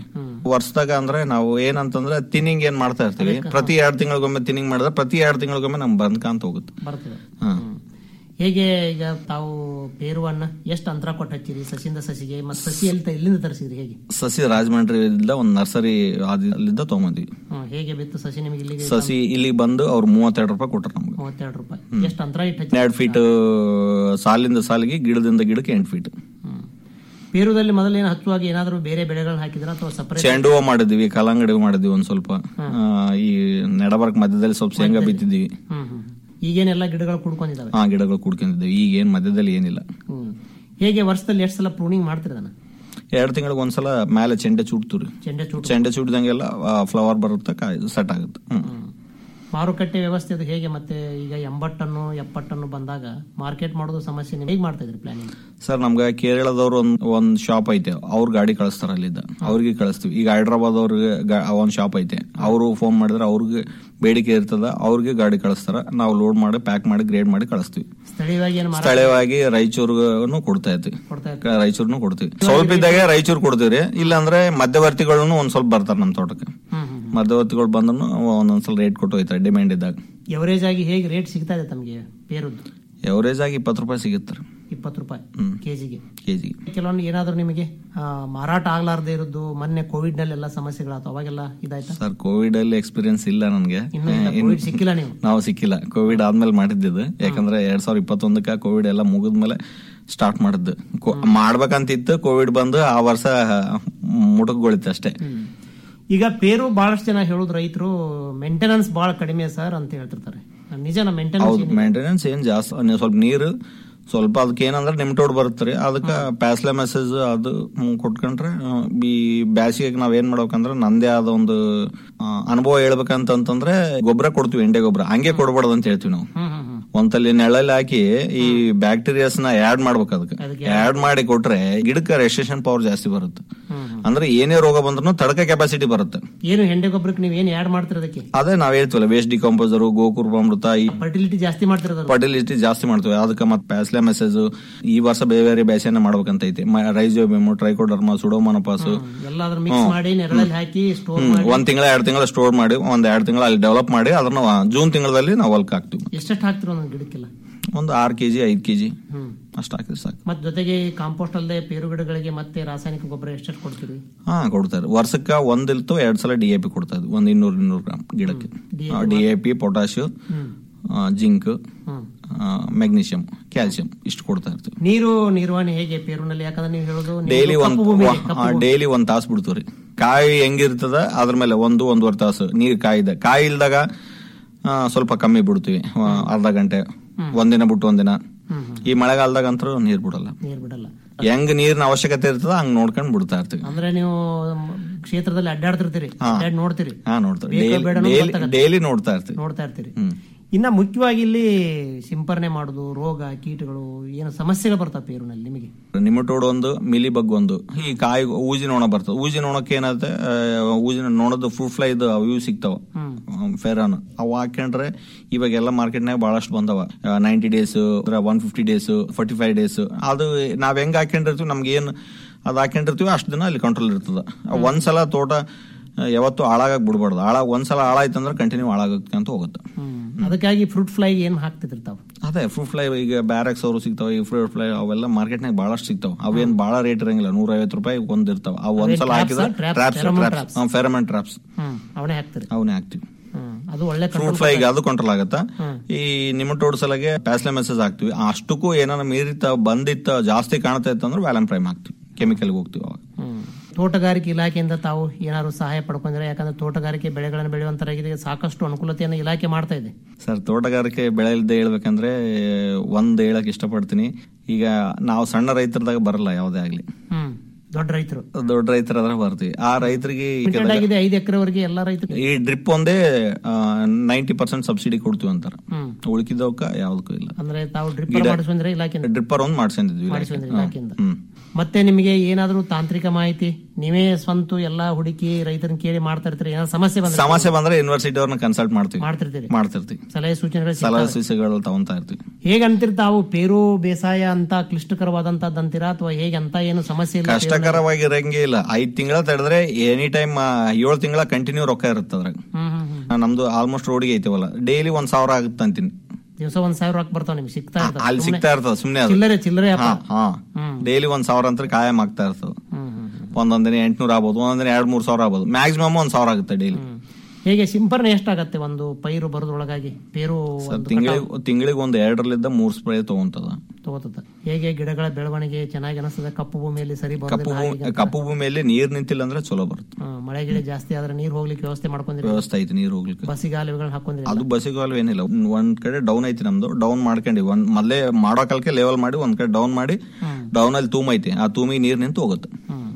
ವರ್ಷದಾಗ ಅಂದ್ರೆ ನಾವು ಏನಂತಂದ್ರೆ ತಿನ್ನಿಂಗ್ ಏನ್ ಮಾಡ್ತಾ ಇರ್ತೀವಿ ಪ್ರತಿ ಎರಡ್ ತಿಂಗಳಿಗೊಮ್ಮೆ ತಿನ್ನಿಂಗ್ ಮಾಡಿದ್ರೆ ಪ್ರತಿ ಎರಡ್ ತಿಂಗಳಿಗೊಮ್ಮೆ ನಮ್ಗೆ ಬಂದ್ಕಂತ ಹೋಗುತ್ತೆ ಬರ್ತದೆ ಹಾ. ಹೇಗೆ ಈಗ ತಾವು ಪೇರುವನ್ನ ಎಷ್ಟು ಅಂತರ ಕೊಟ್ಟು ಹಚ್ಚಿರಿ ಸಸಿಯಿಂದ ಸಸಿಗೆ ಮತ್ತೆ ಸಸಿ ಎಲ್ಲಿ ತ- ಎಲ್ಲಿಂದ ತರಿಸಿದ್ರಿ ಹೇಗೆ ಸಸಿ ರಾಜಮಂಡ್ರಿಯಿಂದ ಒಂದು ನರ್ಸರಿ ಅಲ್ಲಿಂದ ತಗೊಂಬಂದ್ವಿ ಹ್ಮ್, ಹೇಗೆ ಬಿತ್ತು ಸಸಿ ನಿಮಗೆ ಇಲ್ಲಿಗೆ ಸಸಿ ಇಲ್ಲಿಗೆ ಬಂದು ಅವ್ರು ಮೂವತ್ತೆರಡು ರೂಪಾಯಿ ಕೊಟ್ರು ನಮ್ಗೆ ಮೂವತ್ತೆರಡು ರೂಪಾಯಿ ಎಷ್ಟು ಅಂತರ ಇಟ್ಟು ಹಚ್ಚಿ ಎರಡು ಫೀಟ್ ಸಾಲಿಂದ ಸಾಲಿಗೆ ಗಿಡದಿಂದ ಗಿಡಕ್ಕೆ ಎಂಟು ಫೀಟ್ ಪೇರುದಲ್ಲಿ ಮೊದಲೇನು ಹಚ್ಚುವಾಗ ಏನಾದರೂ ಬೇರೆ ಬೆಳೆಗಳನ್ನ ಹಾಕಿದ್ರ ಅಥವಾ ಸಪರೇಟ್ ಚೆಂಡು ಹೂವು ಮಾಡಿದ್ವಿ ಕಲ್ಲಂಗಡಿ ಹೂವು ಮಾಡಿದ್ವಿ ಒಂದ್ ಸ್ವಲ್ಪ ಆ, ಈ ನೆಡಬರ್ಕ್ ಮಧ್ಯದಲ್ಲಿ ಸ್ವಲ್ಪ ಶೇಂಗಾ ಬಿತ್ತಿದ್ವಿ ಹ್ಮ್ ಹ್ಮ್ ಈಗೇನೆಲ್ಲ ಗಿಡಗಳು ಕುಡ್ಕೊಂಡಿದ್ದಾವೆ ಹಾ ಗಿಡಗಳು ಕುಡ್ಕೊಂಡಿದ್ವಿ ಈಗ ಏನ್ ಮಧ್ಯದಲ್ಲಿ ಏನಿಲ್ಲ ಹ್ಮ್ ಹೇಗೆ ವರ್ಷದಲ್ಲಿ ಎಷ್ಟು ಸಲ ಪ್ರೂನಿಂಗ್ ಮಾಡ್ತೀರಿ ಅದನ್ನ ಎರಡು ತಿಂಗಳಿಗೆ ಒಂದ್ಸಲ ಮೇಲೆ ಚೆಂಡೆ ಚೂಡ್ತೀವಿ ಚೆಂಡೆ ಚೂಟು ಚೆಂಡೆ ಚೂಡ್ದಂಗೆಲ್ಲ ಫ್ಲವರ್ ಬರುತ್ತೆ ಕಾಯಿ ಸೆಟ್ ಆಗುತ್ತೆ ಹ್ಮ್. ಮಾರುಕಟ್ಟೆ ವ್ಯವಸ್ಥೆ ಅದು ಹೇಗೆ ಮತ್ತೆ ಈಗ ಎಂಬತ್ತನ್ನು ಎಪ್ಪತ್ತನ್ನು ಬಂದಾಗ ಮಾರ್ಕೆಟ್ ಮಾಡೋದು ಸಮಸ್ಯೆ ನೀವು ಹೇಗೆ ಮಾಡ್ತಾ ಇದ್ರಿ ಪ್ಲಾನಿಂಗ್ ಸರ್ ನಮ್ಗೆ ಕೇರಳದವ್ರು ಒಂದ್ ಒಂದ್ ಶಾಪ್ ಐತೆ ಅವ್ರ ಗಾಡಿ ಕಳಿಸ್ತಾರ ಅಲ್ಲಿದ್ದ ಅವ್ರಿಗೆ ಕಳಿಸ್ತೀವಿ ಈಗ ಹೈದ್ರಾಬಾದ್ ಅವ್ರಿಗೆ ಗಾ- ಒಂದ್ ಶಾಪ್ ಐತೆ ಅವರು ಫೋನ್ ಮಾಡಿದ್ರೆ ಅವ್ರಿಗೆ ಬೇಡಿಕೆ ಇರ್ತದ ಅವ್ರಿಗೆ ಗಾಡಿ ಕಳಿಸ್ತಾರ ನಾವು ಲೋಡ್ ಮಾಡಿ ಪ್ಯಾಕ್ ಮಾಡಿ ಗ್ರೇಡ್ ಮಾಡಿ ಕಳಿಸ್ತೀವಿ ಸ್ಥಳೀಯವಾಗಿ ಏನು ಮಾರಾಟ ಸ್ಥಳೀಯವಾಗಿ ರಾಯಚೂರ್ಗೂ ಕೊಡ್ತಾ ಇರ್ತೀವಿ ಕೊಡ್ತಾ ರಾಯಚೂರ್ನು ಕೊಡ್ತೀವಿ ಸ್ವಲ್ಪ ಇದ್ದಾಗ ರಾಯಚೂರ್ ಕೊಡ್ತೀವಿ ಇಲ್ಲಾಂದ್ರೆ ಮಧ್ಯವರ್ತಿಗಳನ್ನು ಒಂದ್ ಸ್ವಲ್ಪ ಬರ್ತಾರೆ ನಮ್ ತೋಟಕ್ಕೆ ಮಧ್ಯವರ್ತಿಗಳು ಬಂದ್ರು ಒಂದೊಂದ್ಸಲ ರೇಟ್ ಕೊಟ್ಟು ಹೋಯ್ತಾರೆ ಡಿಮ್ಯಾಂಡ್ ಇದ್ದಾಗ ಎವರೇಜ್ ಆಗಿ ಹೇಗೆ ರೇಟ್ ಸಿಗ್ತಾ ಇದೆ ತಮಗೆ ಪೇರುದ್ದು ಎವರೇಜ್ ಆಗಿ ಇಪ್ಪತ್ತು ರೂಪಾಯಿ ಸಿಗುತ್ತೆ ಇಪ್ಪತ್ತು ರೂಪಾಯಿ ಹ್ಮ್. ಕೆಜಿಗೆ ಕೆಜಿ ಕೆಲವೊಂದು ಏನಾದ್ರು ನಿಮಗೆ ಆ, ಮಾರಾಟ ಆಗ್ಲಾರ್ದೇ ಇರೋದು ಮೊನ್ನೆ ಕೋವಿಡ್ ನಲ್ಲೆಲ್ಲ ಸಮಸ್ಯೆಗಳಾಯ್ತು ಅವಾಗೆಲ್ಲ ಇದಾಯ್ತಾ ಸರ್ ಕೋವಿಡ್ ಅಲ್ಲಿ ಎಕ್ಸ್ಪೀರಿಯನ್ಸ್ ಇಲ್ಲ ನನ್ಗೆ ಇನ್ನೂ ಇಲ್ಲ, ಇನ್ನು- COVID ಸಿಕ್ಕಿಲ್ಲ ನೀವು? ನಾವು ಸಿಕ್ಕಿಲ್ಲ ಕೋವಿಡ್ ಆದ್ಮೇಲೆ ಮಾಡಿದ್ದು ಯಾಕಂದ್ರೆ ಎರಡ್ ಸಾವಿರದ ಇಪ್ಪತ್ತೊಂದಕ್ಕ ಕೋವಿಡ್ ಎಲ್ಲ ಮುಗಿದ್ಮೇಲೆ ಸ್ಟಾರ್ಟ್ ಮಾಡಿದ್ದು ಕೋ- ಮಾಡ್ಬೇಕಂತಿತ್ತು ಕೋವಿಡ್ ಬಂದು ಆ ವರ್ಷ ಮುಟುಕ್ಗೊಳಿತ್ತು ಅಷ್ಟೇ ಈಗ ಪೇರು ಬಹಳಷ್ಟು ಜನ ಹೇಳುದು ರೈತರು ಮೇಂಟೆನೆನ್ಸ್ ಬಹಳ ಕಡಿಮೆ ಸರ್ ಅಂತ ಹೇಳ್ತಿರ್ತಾರೆ ನಿಜನ ಹೌದು ಮೇಂಟೆನೆನ್ಸ್ ಮೇಂಟೆನೆನ್ಸ್ ಏನ್ ಜಾಸ್ತಿ ನೀವು ಸ್ವಲ್ಪ ನೀರು ಸ್ವಲ್ಪ ಅದಕ್ಕೆ ಏನಂದ್ರೆ ನಿಮ್ಟೋಡ್ ಬರುತ್ತೆ ಅದಕ್ಕೆ ಪ್ಯಾಸ್ಲೆ ಮೆಸೇಜ್ ಅದು ಹ್ಮ್, ಕೊಟ್ಕೊಂಡ್ರೆ ಆ, ಈ ಬ್ಯಾಸಿಗೆ ನಾವ್ ಏನ್ ಮಾಡ್ಬೇಕಂದ್ರೆ ನಂದೇ ಆದ ಒಂದು ಆ, ಅನುಭವ ಹೇಳ್ಬೇಕಂತಂದ್ರೆ ಗೊಬ್ಬರ ಕೊಡ್ತೀವಿ ಎಂಡೆ ಗೊಬ್ಬರ ಹಂಗೆ ಕೊಡ್ಬಾರ್ದು ಅಂತ ಹೇಳ್ತೀವಿ ನಾವು ಒಂದಲ್ಲಿ ನೆಳಲ್ಲಿ ಹಾಕಿ ಈ ಬ್ಯಾಕ್ಟೀರಿಯಾಸ್ ನ ಆಡ್ ಮಾಡ್ಬೇಕು ಅದಕ್ಕೆ ಆಡ್ ಮಾಡಿ ಕೊಟ್ರೆ ಗಿಡಕ್ಕೆ ರೆಸ್ಟ್ರೇಷನ್ ಪವರ್ ಜಾಸ್ತಿ ಬರುತ್ತೆ ಅಂದ್ರೆ ಏನೇ ರೋಗ ಬಂದ್ರು ತಡಕ ಕೆಪಾಸಿಟಿ ಬರುತ್ತೆ ಏನು ಹೆಂಡೆ ಗೊಬ್ಬರಕ್ಕೆ ನೀವು ಏನು ಆಡ್ ಮಾಡ್ತೀರ ಅದಕ್ಕೆ ಅದೇ ನಾವ್ ಹೇಳ್ತೀವಲ್ಲ ವೇಸ್ಟ್ ಡಿಕಂಪೋಸರ್ ಗೋಕುರ್ಬಾಮೃತ ಈ ಫರ್ಟಿಲಿಟಿ ಜಾಸ್ತಿ ಮಾಡ್ತಿರೋದು ಫರ್ಟಿಲಿಟಿ ಜಾಸ್ತಿ ಮಾಡ್ತೀವಿ ಅದಕ್ಕೆ ಮತ್ತೆ ಪ್ಯಾಸ್ಲೆ ಮೆಸೇಜ್ ಈ ವರ್ಷ ಬೇರೆ ಬೇರೆ ಬೇಸೆನ ಮಾಡ್ಬೇಕಂತ ಐತಿ ರೈಜೋಬಿಮು ಟ್ರೈಕೋಡರ್ಮಾ ಸುಡೋಮನಪಾಸು ಎಲ್ಲಾದ್ರೂ ಮಿಕ್ಸ್ ಮಾಡಿ ನೆರಳಲ್ಲಿ ಹಾಕಿ ಸ್ಟೋರ್ ಮಾಡಿ ಒಂದ್ ತಿಂಗಳ ಎರಡ್ ತಿಂಗಳ ಸ್ಟೋರ್ ಮಾಡಿ ಒಂದ್ ಎರಡ್ ತಿಂಗಳ ಅಲ್ಲಿ ಡೆವಲಪ್ ಮಾಡಿ ಅದನ್ನ ಜೂನ್ ತಿಂಗಳಲ್ಲಿ ನಾವು ಹೊಲ್ಕ್ ಹಾಕ್ತಿವಿ ಎಷ್ಟೆಷ್ಟು ಹಾಕ್ತಿರೋ ಒಂದೊಂದು ಗಿಡಕ್ಕೆಲ್ಲ ಒಂದು ಆರ್ ಕೆಜಿ ಐದ್ ಕೆಜಿ ಹ್ಮ್ ಅಷ್ಟ ಹಾಕಿದ್ರೆ ಸಾಕು ಮತ್ ಜೊತೆಗೆ ಕಾಂಪೋಸ್ಟ್ ಅಲ್ಲದೆ ಪೇರು ಗಿಡಗಳಿಗೆ ಮತ್ತೆ ರಾಸಾಯನಿಕ ಗೊಬ್ಬರ ಎಷ್ಟೆಷ್ಟು ಕೊಡ್ತೀರಿ ಹಾ ಕೊಡ್ತಾರೆ ವರ್ಷಕ್ಕ ಒಂದಿಲ್ತು ಎರಡ್ ಸಲ ಡಿ ಎ ಪಿ ಕೊಡ್ತಾ ಇದ್ವಿ ಒಂದ್ ಇನ್ನೂರ್ ಇನ್ನೂರು ಗ್ರಾಮ್ ಗಿಡಕ್ಕೆ D A P potash zinc magnesium calcium ಇಷ್ಟು ಕೊಡ್ತಾ ಇರ್ತೀವಿ ನೀರು ನಿರ್ವಹಣೆ ಹೇಗೆ ಪೇರುನಲ್ಲಿ ಯಾಕಂದ್ರೆ ನೀವು ಹೇಳೋದು ನಿಮ್ದು ಡೈಲಿ ಒಂದ್ ಕಪ್ಪು ಭೂಮಿ ಇದೆ, ಕಪ್ಪು ಭೂಮಿ. ಡೈಲಿ ಒಂದ್ ತಾಸು ಬಿಡ್ತೀವ್ರಿ ಕಾಯಿ ಹೆಂಗಿರ್ತದ ಅದ್ರ ಮೇಲೆ ಒಂದು ಒಂದೂವರೆ ತಾಸು ನೀರ್ ಕಾಯಿದೆ ಕಾಯಿ ಇಲ್ದಾಗ ಆ, ಸ್ವಲ್ಪ ಕಮ್ಮಿ ಬಿಡ್ತೀವಿ ಆ, ಅರ್ಧ ಗಂಟೆ ಒಂದಿನ ಬಿಟ್ಟು ಒಂದಿನ ಈ ಮಳೆಗಾಲದಾಗ ಅಂತೂ ನೀರ್ ಬಿಡಲ್ಲ ನೀರ್ ಬಿಡಲ್ಲ ಹೆಂಗ್ ನೀರಿನ ಅವಶ್ಯಕತೆ ಇರ್ತದ ಹಂಗ್ ನೋಡ್ಕೊಂಡ್ ಬಿಡ್ತಾ ಇರ್ತೀವಿ ಅಂದ್ರೆ ನೀವು ಕ್ಷೇತ್ರದಲ್ಲಿ ಅಡ್ಡಾಡ್ತಿರ್ತೀರಿ ಹಾ. ಅಡ್ಡಾಡ್ ನೋಡ್ತೀರಿ ಹಾ ನೋಡ್ತೀವಿ ಬೇಕೋ ಡೈಲಿ ಬೇಡನೋ ಡೈಲಿ ಗೊತ್ತಾಗತ್ತೆ. ಡೈಲಿ ನೋಡ್ತಾ ಇರ್ತೀವಿ ನೋಡ್ತಾ ಇರ್ತೀರಿ ಹ್ಮ್ ಇನ್ನ ಮುಖ್ಯವಾಗಿ ಇಲ್ಲಿ ಸಿಂಪರಣೆ ಮಾಡುದು ರೋಗ ಕೀಟಗಳು ಏನು ಸಮಸ್ಯೆಗಳು ಬರ್ತಾವ ಪೇರುನಲ್ಲಿ ನಿಮಗೆ ನಿಮಟೋಡ್ ಒಂದು ಮಿಲಿ ಬಗ್ ಒಂದು ಈ ಕಾಯಿ ಊಜಿ ನೋಣ ಬರ್ತದೆ ಊಜಿ ನೋಣಕ್ಕೆ ಏನಾಗುತ್ತೆ ಆ, ಊಜಿ ನೋಣದ ಫ್ರೂಟ್ ಫ್ಲೈ ಇದು ಅವು ಇವು ಸಿಗ್ತಾವ ಫೆರಾನ್ ಅವು ಹಾಕೊಂಡ್ರೆ ಇವಾಗೆಲ್ಲ ಮಾರ್ಕೆಟ್ನಾಗ ಬಹಳಷ್ಟು ಬಂದವ ninety days one fifty days forty five days ಅದು ನಾವ್ ಹೆಂಗ್ ಹಾಕೊಂಡಿರ್ತೀವಿ ನಮ್ಗೆ ಏನ್ ಅದ್ ಹಾಕೊಂಡಿರ್ತೀವಿ ಅಷ್ಟು ದಿನ ಅಲ್ಲಿ ಕಂಟ್ರೋಲ್ ಇರ್ತದ ಒಂದ್ಸಲ ತೋಟ ಆ, ಯಾವತ್ತೂ ಹಾಳಾಗಕ್ ಬಿಡ್ಬಾರ್ದು ಹಾಳಾಗ ಒಂದ್ಸಲ ಹಾಳಾಯ್ತಂದ್ರೆ ಕಂಟಿನ್ಯೂ ಹಾಳಾಗಕ್ಕೆ ಹೋಗುತ್ತೆ ಅದಕ್ಕಾಗಿ ಫ್ರೂಟ್ ಫ್ಲೈ ಏನ್ ಹಾಕ್ತಿದ್ರಿ ತಾವು ಅದೇ ಫ್ರೂಟ್ ಫ್ಲೈ ಈಗ ಬ್ಯಾರಕ್ಸ್ ಅವರು ಸಿಗ್ತಾವ ಈ ಫ್ರೂಟ್ ಫ್ಲೈ ಅವೆಲ್ಲ ಮಾರ್ಕೆಟ್ನಾಗ ಬಹಳಷ್ಟು ಸಿಗ್ತಾವ ಅವೇನ್ ಬಹಳ ರೇಟ್ ಇರಂಗಿಲ್ಲ ನೂರ ಐವತ್ತು ರೂಪಾಯಿ ಒಂದ್ ಇರ್ತಾವ ಅವ್ ಒಂದ್ಸಲ traps, ಹಾಕಿದ್ರೆ traps, traps pheromone traps pheromone traps ಹ್ಮ್ ಅವನೇ ಹಾಕ್ತಿರಿ ಅವನೇ ಹಾಕ್ತಿವಿ ಹ್ಮ್ ಅದು ಒಳ್ಳೆ ಫ್ರೂಟ್ control ಫ್ಲೈಗೆ ಕೊಡ್ತದೆ. ಅದು ಕಂಟ್ರೋಲ್ ಆಗತ್ತಾ ಹ್ಮ್. ಈ ನಿಮಟೋಡ್ ಸಲಗೆ ಪ್ಯಾಸ್ಲೆ ಮೆಸೇಜ್ ಹಾಕ್ತಿವಿ ಅಷ್ಟಕ್ಕೂ ಏನಾರ ಮೀರಿತ ಬಂದಿತ್ತ ಜಾಸ್ತಿ ಕಾಣ್ತಾ ಇತ್ತಂದ್ರೆ ವ್ಯಾಲನ್ ಪ್ರೈಮ್ ಹಾಕ್ತಿವಿ ಕೆಮಿಕಲ್ ಹೋಗ್ತಿವಿ ಅವಾಗ ಹ್ಮ್. ತೋಟಗಾರಿಕೆ ಇಲಾಖೆಯಿಂದ ತಾವು ಏನಾದ್ರು ಸಹಾಯ ಪಡ್ಕೊಂಡ್ರೆ ಯಾಕಂದ್ರೆ ತೋಟಗಾರಿಕೆ ಬೆಳೆಗಳನ್ನು ಬೆಳೆಯುವಂತರಾಗಿದೆ ಸಾಕಷ್ಟು ಅನುಕೂಲತೆಯನ್ನು ಇಲಾಖೆ ಮಾಡ್ತಾ ಇದೆ ಸರ್ ತೋಟಗಾರಿಕೆ ಬೆಳೆ ಇಲ್ದೆ ಹೇಳ್ಬೇಕಂದ್ರೆ ಒಂದ್ ಹೇಳಕ್ ಇಷ್ಟಪಡ್ತೀನಿ ಈಗ ನಾವು ಸಣ್ಣ ರೈತರದಾಗ ಬರಲ್ಲ ಯಾವ್ದೇ ಆಗ್ಲಿ ಹ್ಮ್ ದೊಡ್ಡ ರೈತರು ದೊಡ್ಡ ರೈತರಾದ್ರೆ ಬರ್ತೀವಿ ಆ ರೈತರಿಗೆ ಈ ಮಿಟೆಡ್ ಕೆಳಗೆ- ಆಗಿದೆ ಐದು ಎಕರೆವರೆಗೆ ಎಲ್ಲಾ ರೈತರು ಈ ಡ್ರಿಪ್ ಒಂದೇ ನೈಂಟಿ ಪರ್ಸೆಂಟ್ ಸಬ್ಸಿಡಿ ಕೊಡ್ತೀವಿ ಅಂತಾರ ಹ್ಮ್. ಉಳಿಕಿದವಕ್ಕ ಯಾವ್ದಕ್ಕೂ ಇಲ್ಲ ಅಂದ್ರೆ ತಾವು ಡ್ರಿಪ್ ಗಿಡ- ಮಾಡಿಸ್ಬಂದ್ರೆ ಇಲಾಖೆಯಿಂದ ಡ್ರಿಪ್ಪರ್ ಒಂದ್ ಮಾಡ್ಸಿದ್ವಿ ಮಾಡಿಸ್ಬಂದ್ರೆ ಇಲಾಖೆಯಿಂದ ಹ್ಮ್ ಮತ್ತೆ ನಿಮಗೆ ಏನಾದರೂ ತಾಂತ್ರಿಕ ಮಾಹಿತಿ ನೀವೇ ಸ್ವಂತ ಎಲ್ಲಾ ಹುಡುಕಿ ರೈತರನ್ನ ಕೇಳಿ ಮಾಡ್ತಾ ಇರ್ತೀರಿ ಏನಾದ್ರು ಸಮಸ್ಯೆ ಬಂದ್ರೆ ಸಮಸ್ಯೆ ಬಂದ್ರೆ ಯೂನಿವರ್ಸಿಟಿ ಅವ್ರನ್ನ ಕನ್ಸಲ್ಟ್ ಮಾಡ್ತೀವಿ ಮಾಡ್ತಿರ್ತೀರಿ ಮಾಡ್ತಿರ್ತೀವಿ ಸಲಹೆ ಸೂಚನೆಗಳು ಸಲಹೆ ಸಿಗ್ತಾವೆ. ಸೂಚನೆಗಳು ತಗೊಂತಾ ಇರ್ತೀವಿ ಹೇಗೆ ಅಂತೀರಿ ತಾವು ಪೇರು ಬೇಸಾಯ ಅಂತ ಕ್ಲಿಷ್ಟಕರವಾದಂತದ್ದು ಅಂತೀರಾ ಅಥವಾ ಹೇಗೆ ಅಂತ ಏನು ಸಮಸ್ಯೆ ಇಲ್ಲ ಪೇರುನಲ್ಲಿ? ಕಷ್ಟಕರವಾಗಿರಂಗೇ ಇಲ್ಲ ಐದ್ ತಿಂಗಳ ತಡೆದ್ರೆ ಎನಿ ಟೈಮ್ ಏಳು ತಿಂಗಳ ಕಂಟಿನ್ಯೂ ರೊಕ್ಕ ಇರುತ್ತೆ ಅದ್ರಾಗ ಹ್ಮ್ ಹ್ಮ್ ಹ್ಮ್ ನಮ್ದು ಆಲ್ಮೋಸ್ಟ್ ರೋಡಿಗೆ ಐತಿವಲ್ಲ ಡೈಲಿ ಒಂದ್ ಸಾವಿರ ಆಗುತ್ತೆ ಅಂತೀನಿ ದಿವಸ ಒಂದ್ ಸಾವಿರ ರೊಕ್ಕ ಬರ್ತಾವ ನಿಮ್ಗೆ ಸಿಗ್ತಾ ಇರ್ತದೆ ಅಲ್ಲಿ ಸುಮ್ನೆ ಸಿಗ್ತಾ ಇರ್ತದ ಸುಮ್ನೆ ಅದು. ಚಿಲ್ಲರೆ ಚಿಲ್ಲರೆ ಹಾ ವ್ಯಾಪಾರ. ಹಾ ಹ್ಮ್. ಡೈಲಿ ಒಂದ್ ಸಾವಿರ ಅಂತ ಕಾಯಂ ಆಗ್ತಾ ಇರ್ತದ ಹ್ಮ್ ಹ್ಮ್ ಹ್ಮ್. ಒಂದೊಂದ್ ದಿನ ಎಂಟ್ನೂರ ಆಗ್ಬೋದು ಒಂದೊಂದ್ ದಿನ ಎರಡ್ ಮೂರ್ ಸಾವಿರ ಆಗ್ಬೋದು ಮ್ಯಾಕ್ಸಿಮಮ್ ಒಂದ್ ಸಾವಿರ ಆಗುತ್ತೆ ಡೈಲಿ ಹೇಗೆ ಸಿಂಪರಣೆ ಎಷ್ಟಾಗತ್ತೆ ಒಂದು ಪೈರು ಬರೋದ್ರೊಳಗಾಗಿ ಪೇರು ಒಂದು ತಿಂಗಳಿಗೆ ತಿಂಗಳಿಗೆ ಒಂದ್ ಎರಡರಲ್ಲಿದ್ದ ಮೂರ್ ಸ್ಪ್ರೇ ತಗೊಂತದ ತಗೋತದ ಹೇಗೆ ಗಿಡಗಳ ಬೆಳವಣಿಗೆ ಚೆನ್ನಾಗಿ ಅನಿಸ್ತದೆ ಕಪ್ಪು ಭೂಮಿಯಲ್ಲಿ ಸರಿ ಕಪ್ಪು ಬರೋದಿಲ್ಲ ಭೂಮಿ ಹಾಗೆ ಕಪ್ಪು ಭೂಮಿಯಲ್ಲಿ ನೀರ್ ನಿಂತಿಲ್ಲ ಅಂದ್ರೆ ಚಲೋ ಬರುತ್ತೆ ಹಾ, ಮಳೆ ಗಿಳೆ ಜಾಸ್ತಿ ಆದ್ರೆ ನೀರ್ ಹೋಗ್ಲಿಕ್ಕೆ ವ್ಯವಸ್ಥೆ ಮಾಡ್ಕೊಂಡಿರಿ ವ್ಯವಸ್ಥೆ ಐತಿ ನೀರ್ ಹೋಗ್ಲಿಕ್ಕೆ ಬಸಿಗಾಲುಗಳನ್ನ ಹಾಕೊಂಡಿರಿ ಅದು ಬಸ್ಸಿಗಾಲು ಏನಿಲ್ಲ ಒಂದ್ ಕಡೆ ಡೌನ್ ಐತಿ ನಮ್ದು ಡೌನ್ ಮಾಡ್ಕೊಂಡಿ ಒಂದ್ ಮೊದ್ಲೇ ಮಾಡೋ ಕಾಲಕ್ಕೆ ಲೆವೆಲ್ ಮಾಡಿ ಒಂದ್ ಕಡೆ ಡೌನ್ ಮಾಡಿ ಡೌನ್ ಅಲ್ಲಿ ತೂಮ್ ಐತಿ ಆ ತೂಮಿಗೆ ನೀರ್ ನಿಂತು ಹೋಗುತ್ತೆ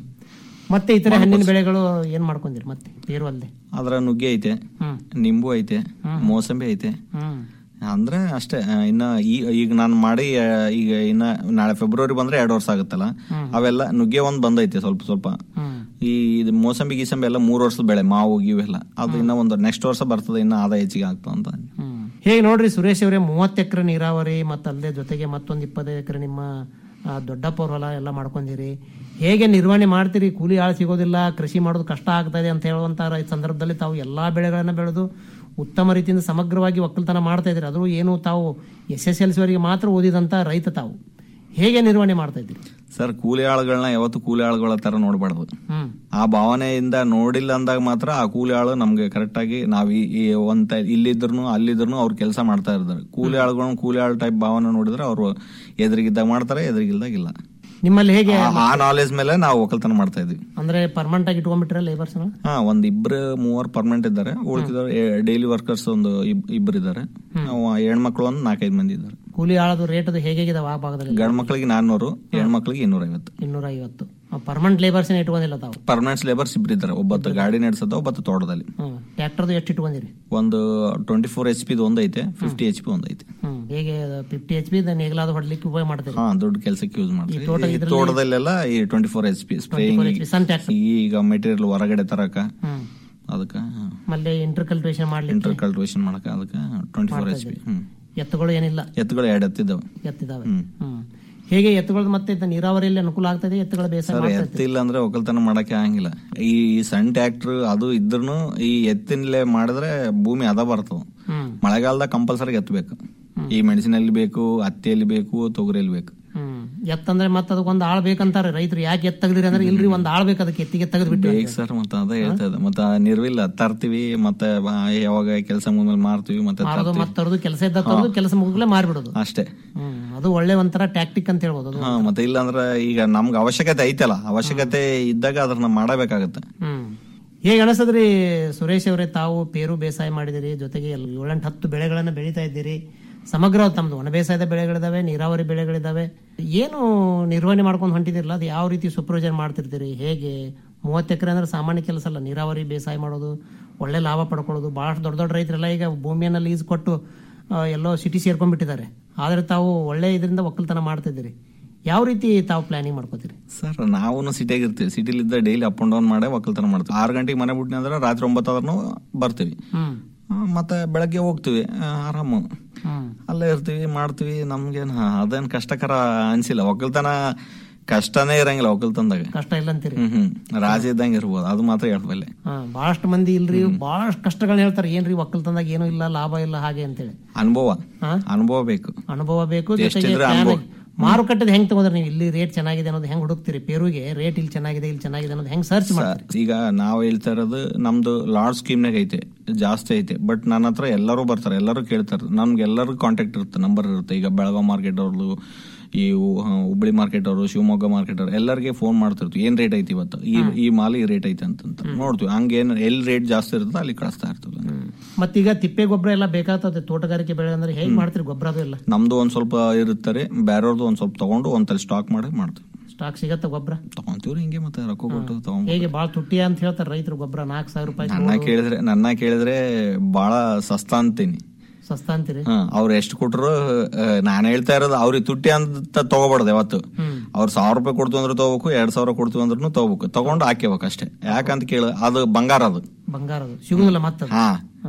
ಮತ್ತೆ ಇತರೆ ಹಣ್ಣಿನ ಬೆಳೆಗಳು ಏನ್ ಮಾಡ್ಕೊಂಡಿರಿ ಮತ್ತೆ ಪೇರು ಅಲ್ಲದೆ ಅದ್ರ ನುಗ್ಗೆ ಐತೆ ಹ್ಮ್. ನಿಂಬು ಐತೆ ಮೋಸಂಬಿ ಐತೆ ಹ್ಮ್ ಅಂದ್ರೆ ಅಷ್ಟೇ ಆ, ಇನ್ನ ಈ- ಈಗ ನಾನು ಮಾಡಿ ಆ, ಈಗ ಇನ್ನ ನಾಳೆ ಫೆಬ್ರವರಿ ಬಂದ್ರೆ ಎರಡು ವರ್ಷ ಆಗುತ್ತಲ್ಲ ಅವೆಲ್ಲ ನುಗ್ಗೆ ಒಂದ್ ಬಂದೈತೆ ಸ್ವಲ್ಪ ಸ್ವಲ್ಪ ಈ ಇದು ಮೋಸಂಬಿ ಗೀಸಂಬಿ ಎಲ್ಲ ಮೂರ್ ವರ್ಷದ ಬೆಳೆ ಮಾವು ಇವೆಲ್ಲ ಅದು ಇನ್ನ ಒಂದು ನೆಕ್ಸ್ಟ್ ವರ್ಷ ಬರ್ತದೆ ಇನ್ನ ಆದಾಯ ಹೆಚ್ಚಿಗೆ ಆಗ್ತದೆ ಅಂತ ಹೇಗೆ ನೋಡ್ರಿ ಸುರೇಶ್ ಅವರೇ ಮೂವತ್ತು ಎಕರೆ ನೀರಾವರಿ ಮತ್ತು ಅಲ್ಲದೆ ಜೊತೆಗೆ ಮತ್ತೊಂದು ಇಪ್ಪತ್ತೈದು ಎಕರೆ ನಿಮ್ಮ ಆ, ದೊಡ್ಡಪ್ಪ ಹೊಲ ಎಲ್ಲ ಮಾಡ್ಕೊಂಡಿರಿ ಹೇಗೆ ನಿರ್ವಹಣೆ ಮಾಡ್ತೀರಿ ಕೂಲಿ ಆಳು ಸಿಗೋದಿಲ್ಲ ಕೃಷಿ ಮಾಡೋದು ಕಷ್ಟ ಆಗ್ತದೆ ಅಂತ ಹೇಳುವಂತ ರೈ- ಸಂದರ್ಭದಲ್ಲಿ ತಾವು ಎಲ್ಲಾ ಬೆಳೆಗಳನ್ನ ಬೆಳೆದು ಉತ್ತಮ ರೀತಿಯಿಂದ ಸಮಗ್ರವಾಗಿ ಒಕ್ಕಲ್ತನ ಮಾಡ್ತಾ ಇದ್ದೀರಿ ಅದು ಏನು ತಾವು ಎಸ್ ಎಸ್ ಎಲ್ ಸಿ ವರೆಗೆ ಮಾತ್ರ ಓದಿದಂತ ರೈತ ತಾವು ಹೇಗೆ ನಿರ್ವಹಣೆ ಮಾಡ್ತಾ ಇದ್ದೀರಿ ಸರ್ ಕೂಲಿ ಆಳುಗಳನ್ನ ಯಾವತ್ತು ಕೂಲಿ ಆಳುಗಳ ತರ ನೋಡ್ಬಾರ್ದು ಹ್ಮ್ ಆ ಭಾವನೆಯಿಂದ ನೋಡಿಲ್ಲ ಅಂದಾಗ ಮಾತ್ರ ಆ ಕೂಲಿ ಆಳು ನಮ್ಗೆ ಕರೆಕ್ಟ್ ಆಗಿ ನಾವ್ ಈ- ಈ ಒಂದ್ ಇಲ್ಲಿದ್ರು ಅಲ್ಲಿದ್ರು ಅವ್ರು ಕೆಲಸ ಮಾಡ್ತಾ ಇರ್ತಾರೆ ಕೂಲಿ ಆಳುಗಳನ್ನ ಕೂಲಿ ಆಳು ಟೈಪ್ ಭಾವನೆ ನೋಡಿದ್ರೆ ಅವ್ರು ಎದುರಿಗಿದ್ದಾಗ ಮಾಡ್ತಾರೆ ಎದುರಿಗಿಲ್ದಾಗ ಇಲ್ಲ ನಿಮ್ಮಲ್ಲಿ ಹೇಗೆ ಆ- ಆ ನಾಲೆಜ್ ಮೇಲೆ ನಾವು ಒಕ್ಕಲ್ತನ ಮಾಡ್ತಾ ಇದ್ವಿ ಅಂದ್ರೆ ಪರ್ಮನೆಂಟ್ ಆಗಿ ಇಟ್ಕೊಂಡ್ಬಿಟ್ರೆ ಲೇಬರ್ಸ್ ಹಾ ಒಂದ್ ಇಬ್ರು ಮೂವರು ಪರ್ಮನೆಂಟ್ ಇದ್ದಾರೆ ಉಳಿದಿದ್ದಾರೆ ಡೈಲಿ ವರ್ಕರ್ಸ್ ಒಂದು ಇಬ್- ಇಬ್ರು ಇದ್ದಾರೆ ಹೆಣ್ಮಕ್ಳು ಒಂದು ನಾಲ್ಕೈದು ಮಂದಿ ಇದ್ದಾರೆ ಕೂಲಿ ಆಳದು ರೇಟ್ ಅದು ಹೇಗಿದಾವ ಆ ಭಾಗದಲ್ಲಿ ಗಂಡ್ ಮಕ್ಳಿಗೆ ನಾನ್ನೂರು ಹೆಣ್ಮಕ್ಳಿಗೆ ಇನ್ನೂರ ಐವತ್ತು ಇನ್ನೂರ ಐವತ್ತು ಪರ್ಮನೆಂಟ್ ಲೇಬರ್ಸ್ ಇಟ್ಕೊಂಡಿಲ್ಲ ತಾವು ಪರ್ಮನೆಂಟ್ ಲೇಬರ್ಸ್ ಇಬ್ರು ಇದ್ದಾರೆ ಒಬ್ಬತ್ತು ಗಾಡಿ ನಡೆಸೋದು ಒಬ್ಬತ್ತು ತೋಟದಲ್ಲಿ ಹ್ಮ್ ಟ್ರ್ಯಾಕ್ಟರ್ದು ಎಷ್ಟು ಇಟ್ಕೊಂಡಿರಿ ಒಂದು ಟ್ವೆಂಟಿ ಫೋರ್ ಎಚ್ ಪಿ ಒಂದು ಐತೆ ಫಿಫ್ಟಿ ಎಚ್ ಪಿ ಒಂದು ಐತೆ ಹ್ಮ್ ಹೇಗೆ ಫಿಫ್ಟಿ ಎಚ್ ಪಿ ನೇಗಲಾದ ಹೊಡ್ಲಿಕ್ಕೆ ಉಪಯೋಗ ಮಾಡ್ತೀರಿ ಹಾ ದೊಡ್ಡ ಕೆಲಸಕ್ಕೆ ಯೂಸ್ ಮಾಡ್ತೀವಿ ಈ ತೋಟ ಈ ಇದ್ರಲ್ಲಿ- ತೋಟದಲ್ಲೆಲ್ಲ ಈ twenty four H P 24 HP, ಸಣ್ಣ tractor. ಈಗ ಮೆಟೀರಿಯಲ್ ಹೊರಗಡೆ ತರಕ ಹ್ಮ್ ಅದಕ್ಕ ಮಲ್ಲಿ ಇಂಟರ್ ಕಲ್ಟಿವೇಶನ್ ಮಾಡ್ಲಿಕ್ಕೆ ಇಂಟರ್ ಕಲ್ಟಿವೇಶನ್ ಮಾಡಕ ಅದಕ್ಕ ಟ್ವೆಂಟಿ ಫೋರ್ ಎಚ್ ಪಿ ಹ್ಮ್ ಎತ್ತುಗಳು ಏನಿಲ್ಲ ಎತ್ತುಗಳು ಎರಡು ಎತ್ತಿದ್ದಾವೆ ಎತ್ತಿದಾವೆ ಹ್ಮ್. ಹ್ಮ್ ಹೇಗೆ ಎತ್ತುಗಳು ಮತ್ತೆ ಇದು ನೀರಾವರಿಯಲ್ಲಿ ಅನುಕೂಲ ಆಗ್ತದೆ ಎತ್ತುಗಳ ಬೇಸಾಯ ಸರ್ ಮಾಡ್ತಾ ಎತ್ತು ಇಲ್ಲ ಅಂದ್ರೆ ಒಕ್ಕಲ್ತನ ಮಾಡಕ್ಕೆ ಆಗಂಗಿಲ್ಲ ಈ ಸಣ್ಣ ಟ್ರ್ಯಾಕ್ಟರ್ ಅದು ಇದ್ರೂ ಈ ಎತ್ತಿನಲ್ಲೇ ಮಾಡಿದ್ರೆ ಭೂಮಿ ಅದ ಬರ್ತದ ಹ್ಮ್ ಮಳೆಗಾಲದಾಗ ಕಂಪಲ್ಸರಿ ಎತ್ತಬೇಕು ಈ ಮೆಣಸಿನಲ್ಲಿ ಬೇಕು ಹತ್ತಿಯಲ್ಲಿ ಬೇಕು ತೊಗರಿಯಲ್ಲಿ ಬೇಕು ಹ್ಮ್ ಎತ್ತಂದ್ರೆ ಮತ್ತೆ ಅದಕ್ಕೊಂದು ಆಳ್ ಬೇಕಂತಾರೆ ರೈತರು ಯಾಕೆ ಎತ್ ತೆಗ್ದಿರಿ ಅಂದ್ರೆ ಇಲ್ರಿ ಒಂದ್ ಆಳ್ ಬೇಕು ಅದಕ್ಕೆ ಎತ್ತಿಗೆ ತೆಗೆದು ಬಿಟ್ಟು ಬೇಕು ಸರ್ ಮತ್ತೆ ಅದ ಹೇಳ್ತಾ ಇದ್ದೆ ಮತ್ತೆ ನಿರ್ವಿಲ್ಲ ತರ್ತೀವಿ ಮತ್ತೆ ಬಾ- ಯಾವಾಗ ಕೆಲಸ ಮುಗಿದ್ಮೇಲೆ ಮಾರ್ತೀವಿ ಮತ್ತೆ ಮಾರೋದು ತರ್ತೀವಿ. ಮತ್ತೆ ತರೋದು ಕೆಲಸ ಇದ್ದ ತರೋದು ಕೆಲಸ ಮುಗಿದ್ಲೇ ಮಾರ್ಬಿಡೋದು ಅಷ್ಟೇ ಹ್ಮ್ ಅದು ಒಳ್ಳೆ ಒಂಥರ ಟ್ಯಾಕ್ಟಿಕ್ ಅಂತ ಹೇಳ್ಬೋದು ಅದು ಹಾ ಮತ್ತೆ ಇಲ್ಲ ಅಂದ್ರೆ ಈಗ ನಮ್ಗೆ ಅವಶ್ಯಕತೆ ಐತಲ್ಲ ಅವಶ್ಯಕತೆ ಇದ್ದಾಗ ಅದನ್ನ ಮಾಡಬೇಕಾಗತ್ತೆ ಹ್ಮ್ ಹೇಗೆ ಅನಿಸ್ತದ್ರಿ ಸುರೇಶ್ ಅವರೇ ತಾವು ಪೇರು ಬೇಸಾಯ ಮಾಡಿದಿರಿ ಜೊತೆಗೆ ಎಲ್ಲ ಏಳೆಂಟು ಹತ್ತು ಬೆಳೆಗಳನ್ನ ಬೆಳೀತಾ ಇದ್ದೀರಿ ಸಮಗ್ರ ತಮ್ದು ಒಣ ಬೇಸಾಯದ ಬೆಳೆಗಳಿದಾವೆ ನೀರಾವರಿ ಬೆಳೆಗಳಿದಾವೆ ಏನು ನಿರ್ವಹಣೆ ಮಾಡ್ಕೊಂಡು ಹೊಂಟಿದಿರಲ್ಲ ಅದು ಯಾವ ರೀತಿ ಸೂಪರ್ವೈಸರ್ ಮಾಡ್ತಿರ್ತೀರಿ ಹೇಗೆ ಮೂವತ್ತು ಎಕರೆ ಅಂದ್ರೆ ಸಾಮಾನ್ಯ ಕೆಲಸ ಅಲ್ಲ ನೀರಾವರಿ ಬೇಸಾಯ ಮಾಡೋದು ಒಳ್ಳೆ ಲಾಭ ಪಡ್ಕೊಳ್ಳೋದು ಬಹಳಷ್ಟು ದೊಡ್ಡ ದೊಡ್ಡ ರೈತರೆಲ್ಲ ಈಗ ಭೂಮಿಯನ್ನ ಲೀಸ್ ಕೊಟ್ಟು ಆ, ಎಲ್ಲೋ ಸಿಟಿ ಸೇರ್ಕೊಂಡ್ಬಿಟ್ಟಿದ್ದಾರೆ ಆದ್ರೆ ತಾವು ಒಳ್ಳೆ ಇದರಿಂದ ಒಕ್ಕಲ್ತನ ಮಾಡ್ತಿದ್ದೀರಿ ಯಾವ ರೀತಿ ತಾವು ಪ್ಲಾನಿಂಗ್ ಮಾಡ್ಕೋತೀರಿ ಸರ್ ನಾವು ಸಿಟಿಯಾಗ ಇರ್ತೀವಿ ಸಿಟಿಲಿದ್ದ ಡೈಲಿ ಅಪ್ ಅಂಡ್ ಡೌನ್ ಮಾಡೇ ಒಕ್ಕಲ್ತನ ಮಾಡ್ತೀವಿ ಆರು ಗಂಟೆಗೆ ಮನೆ ಬಿಟ್ನಿ ಅಂದ್ರೆ ರಾತ್ರಿ ಒಂಬತ್ತು ಆದ್ರೂ ಬರ್ತೀವಿ ಹ್ಮ್ ಆ, ಮತ್ತೆ ಬೆಳಗ್ಗೆ ಹೋಗ್ತೀವಿ ಆ, ಆರಾಮು ಹ್ಮ್ ಅಲ್ಲೇ ಇರ್ತೀವಿ ಮಾಡ್ತೀವಿ ನಮ್ಗೇನ್ ಅದೇನ್ ಕಷ್ಟಕರ ಅನ್ಸಿಲ್ಲ ಒಕ್ಕಲ್ತನ ಕಷ್ಟನೇ ಇರಂಗಿಲ್ಲ ಒಕ್ಕಲ್ತನದಾಗ ಕಷ್ಟ ಇಲ್ಲ ಅಂತೀರಿ ಹ್ಮ್ ಹ್ಮ್ ರಾಜ ಇದ್ದಂಗೆ ಇರ್ಬೋದು ಅದು ಮಾತ್ರ ಹೇಳ್ಬಲ್ಲೆ ಹಾ ಬಹಳಷ್ಟು ಮಂದಿ ಇಲ್ರಿ ಬಹಳಷ್ಟು ಕಷ್ಟಗಳನ್ನ ಹೇಳ್ತಾರೆ ಏನ್ರಿ ಒಕ್ಕಲ್ತನದಾಗ ಏನೂ ಇಲ್ಲ ಲಾಭ ಇಲ್ಲ ಹಾಗೆ ಅಂತೇಳಿ ಅನುಭವ ಹಾ? ಅನುಭವ ಬೇಕು ಅನುಭವ ಬೇಕು ಜೊತೆಗೆ ಎಷ್ಟಿದ್ರೆ plan ಅನುಭವ. ಆಗಿ- ಮಾರುಕಟ್ಟೆದ ಹೆಂಗ್ ತಗೋದ್ರೆ ನೀವು ಇಲ್ಲಿ ರೇಟ್ ಚೆನ್ನಾಗಿದೆ ಅನ್ನೋದು ಹೆಂಗ್ ಹುಡುಕ್ತೀರಿ ಪೇರುಗೆ ರೇಟ್ ಇಲ್ಲಿ ಚೆನ್ನಾಗಿದೆ ಇಲ್ಲಿ ಚೆನ್ನಾಗಿದೆ ಅನ್ನೋದು ಹೆಂಗ್ ಸರ್ಚ್ ಮಾಡ್ತೀರಿ ಈಗ ನಾವು ಹೇಳ್ತಾ ಇರೋದು ನಮ್ದು ಲಾರ್ಡ್ ಸ್ಕೀಮ್ನಾಗ ಐತೆ ಜಾಸ್ತಿ ಐತೆ ಬಟ್ ನನ್ನ ಹತ್ರ ಎಲ್ಲರೂ ಬರ್ತಾರೆ ಎಲ್ಲರೂ ಕೇಳ್ತಾರೆ ನಮ್ಗೆ ಎಲ್ಲರಿಗೂ ಕಾಂಟ್ಯಾಕ್ಟ್ ಇರುತ್ತೆ ನಂಬರ್ ಇರುತ್ತೆ ಈಗ ಬೆಳಗಾವ್ ಮಾರ್ಕೆಟ್ ಅವ್ರದ್ದು ಈ ಹು- ಹುಬ್ಳಿ ಮಾರ್ಕೆಟ್ ಅವರು ಶಿವಮೊಗ್ಗ ಮಾರ್ಕೆಟ್ ಅವರು ಎಲ್ಲರಿಗೆ ಫೋನ್ ಮಾಡ್ತಿರ್ತೀವಿ ಏನ್ ರೇಟ್ ಐತಿ ಇವತ್ತು ಈ ಈ ಮಾಲ್ ಈ ರೇಟ್ ಐತೆ ಅಂತ ನೋಡ್ತೀವಿ ಹಂಗೇನ್ ಎಲ್ಲಿ ರೇಟ್ ಜಾಸ್ತಿ ಇರುತ್ತೆ ಅಲ್ಲಿ ಕಳಿಸ್ತಾ ಇರ್ತೀವಿ ಮತ್ತೀಗ ತಿಪ್ಪೆ ಗೊಬ್ಬರ ಎಲ್ಲ ಬೇಕಾಗ್ತದೆ ತೋಟಗಾರಿಕೆ ಬೆಳೆ ಅಂದ್ರೆ ಹೇಗ್ ಮಾಡ್ತೀರಿ ಗೊಬ್ಬರ ಅದು ಎಲ್ಲ ನಮ್ದು ಒಂದ್ ಸ್ವಲ್ಪ ಇರುತ್ತಾರೆ ಬೇರೆಯವ್ರದ್ದು ಒಂದ್ ಸ್ವಲ್ಪ ತಗೊಂಡು ಒಂದಲ್ಲಿ ಸ್ಟಾಕ್ ಮಾಡಿ ಮಾಡ್ತೀವಿ ಸ್ಟಾಕ್ ಸಿಗತ್ತ ಗೊಬ್ಬರ ತಗೊಂತೀವ್ರಿ ಹಿಂಗೆ ಮತ್ತೆ ರೊಕ್ಕ ಕೊಟ್ಟು ತಗೊಂಡ್ ಹೇಗೆ ಬಾಳ ತುಟ್ಟಿ ಅಂತ ಹೇಳ್ತಾರೆ ರೈತರು ಗೊಬ್ಬರ ನಾಲ್ಕು ಸಾವಿರ ರೂಪಾಯಿ ನನ್ನ ಕೇಳಿದ್ರೆ ನನ್ನ ಕೇಳಿದ್ರೆ ಬಹಳ ಸಸ್ತಾ ಅಂತೀನಿ ಸಸ್ತಾ ಅಂತೀರಿ ಅವ್ರು ಎಷ್ಟು ಕೊಟ್ರು ನಾನು ಹೇಳ್ತಾ ಇರೋದು ಅವ್ರಿಗೆ ತುಟ್ಟಿ ಅಂತ ತಗೋಬಾರ್ದು ಯಾವತ್ತು ಅವ್ರು ಸಾವಿರ ರೂಪಾಯಿ ಕೊಡ್ತು ಅಂದ್ರೆ ತಗೋಬೇಕು ಎರಡ್ ಸಾವಿರ ಕೊಡ್ತೀವಿ ಅಂದ್ರೂ ತಗೋಬೇಕು ತಗೊಂಡು ಹಾಕ್ಯಬೇಕು ಅಷ್ಟೇ ಯಾಕಂತ ಕೇಳ ಅದು ಬಂಗಾರ ಅದು ಬಂಗಾರದು ಸಿಗುದಿಲ್ಲ ಮತ್ತೆ ಹಾ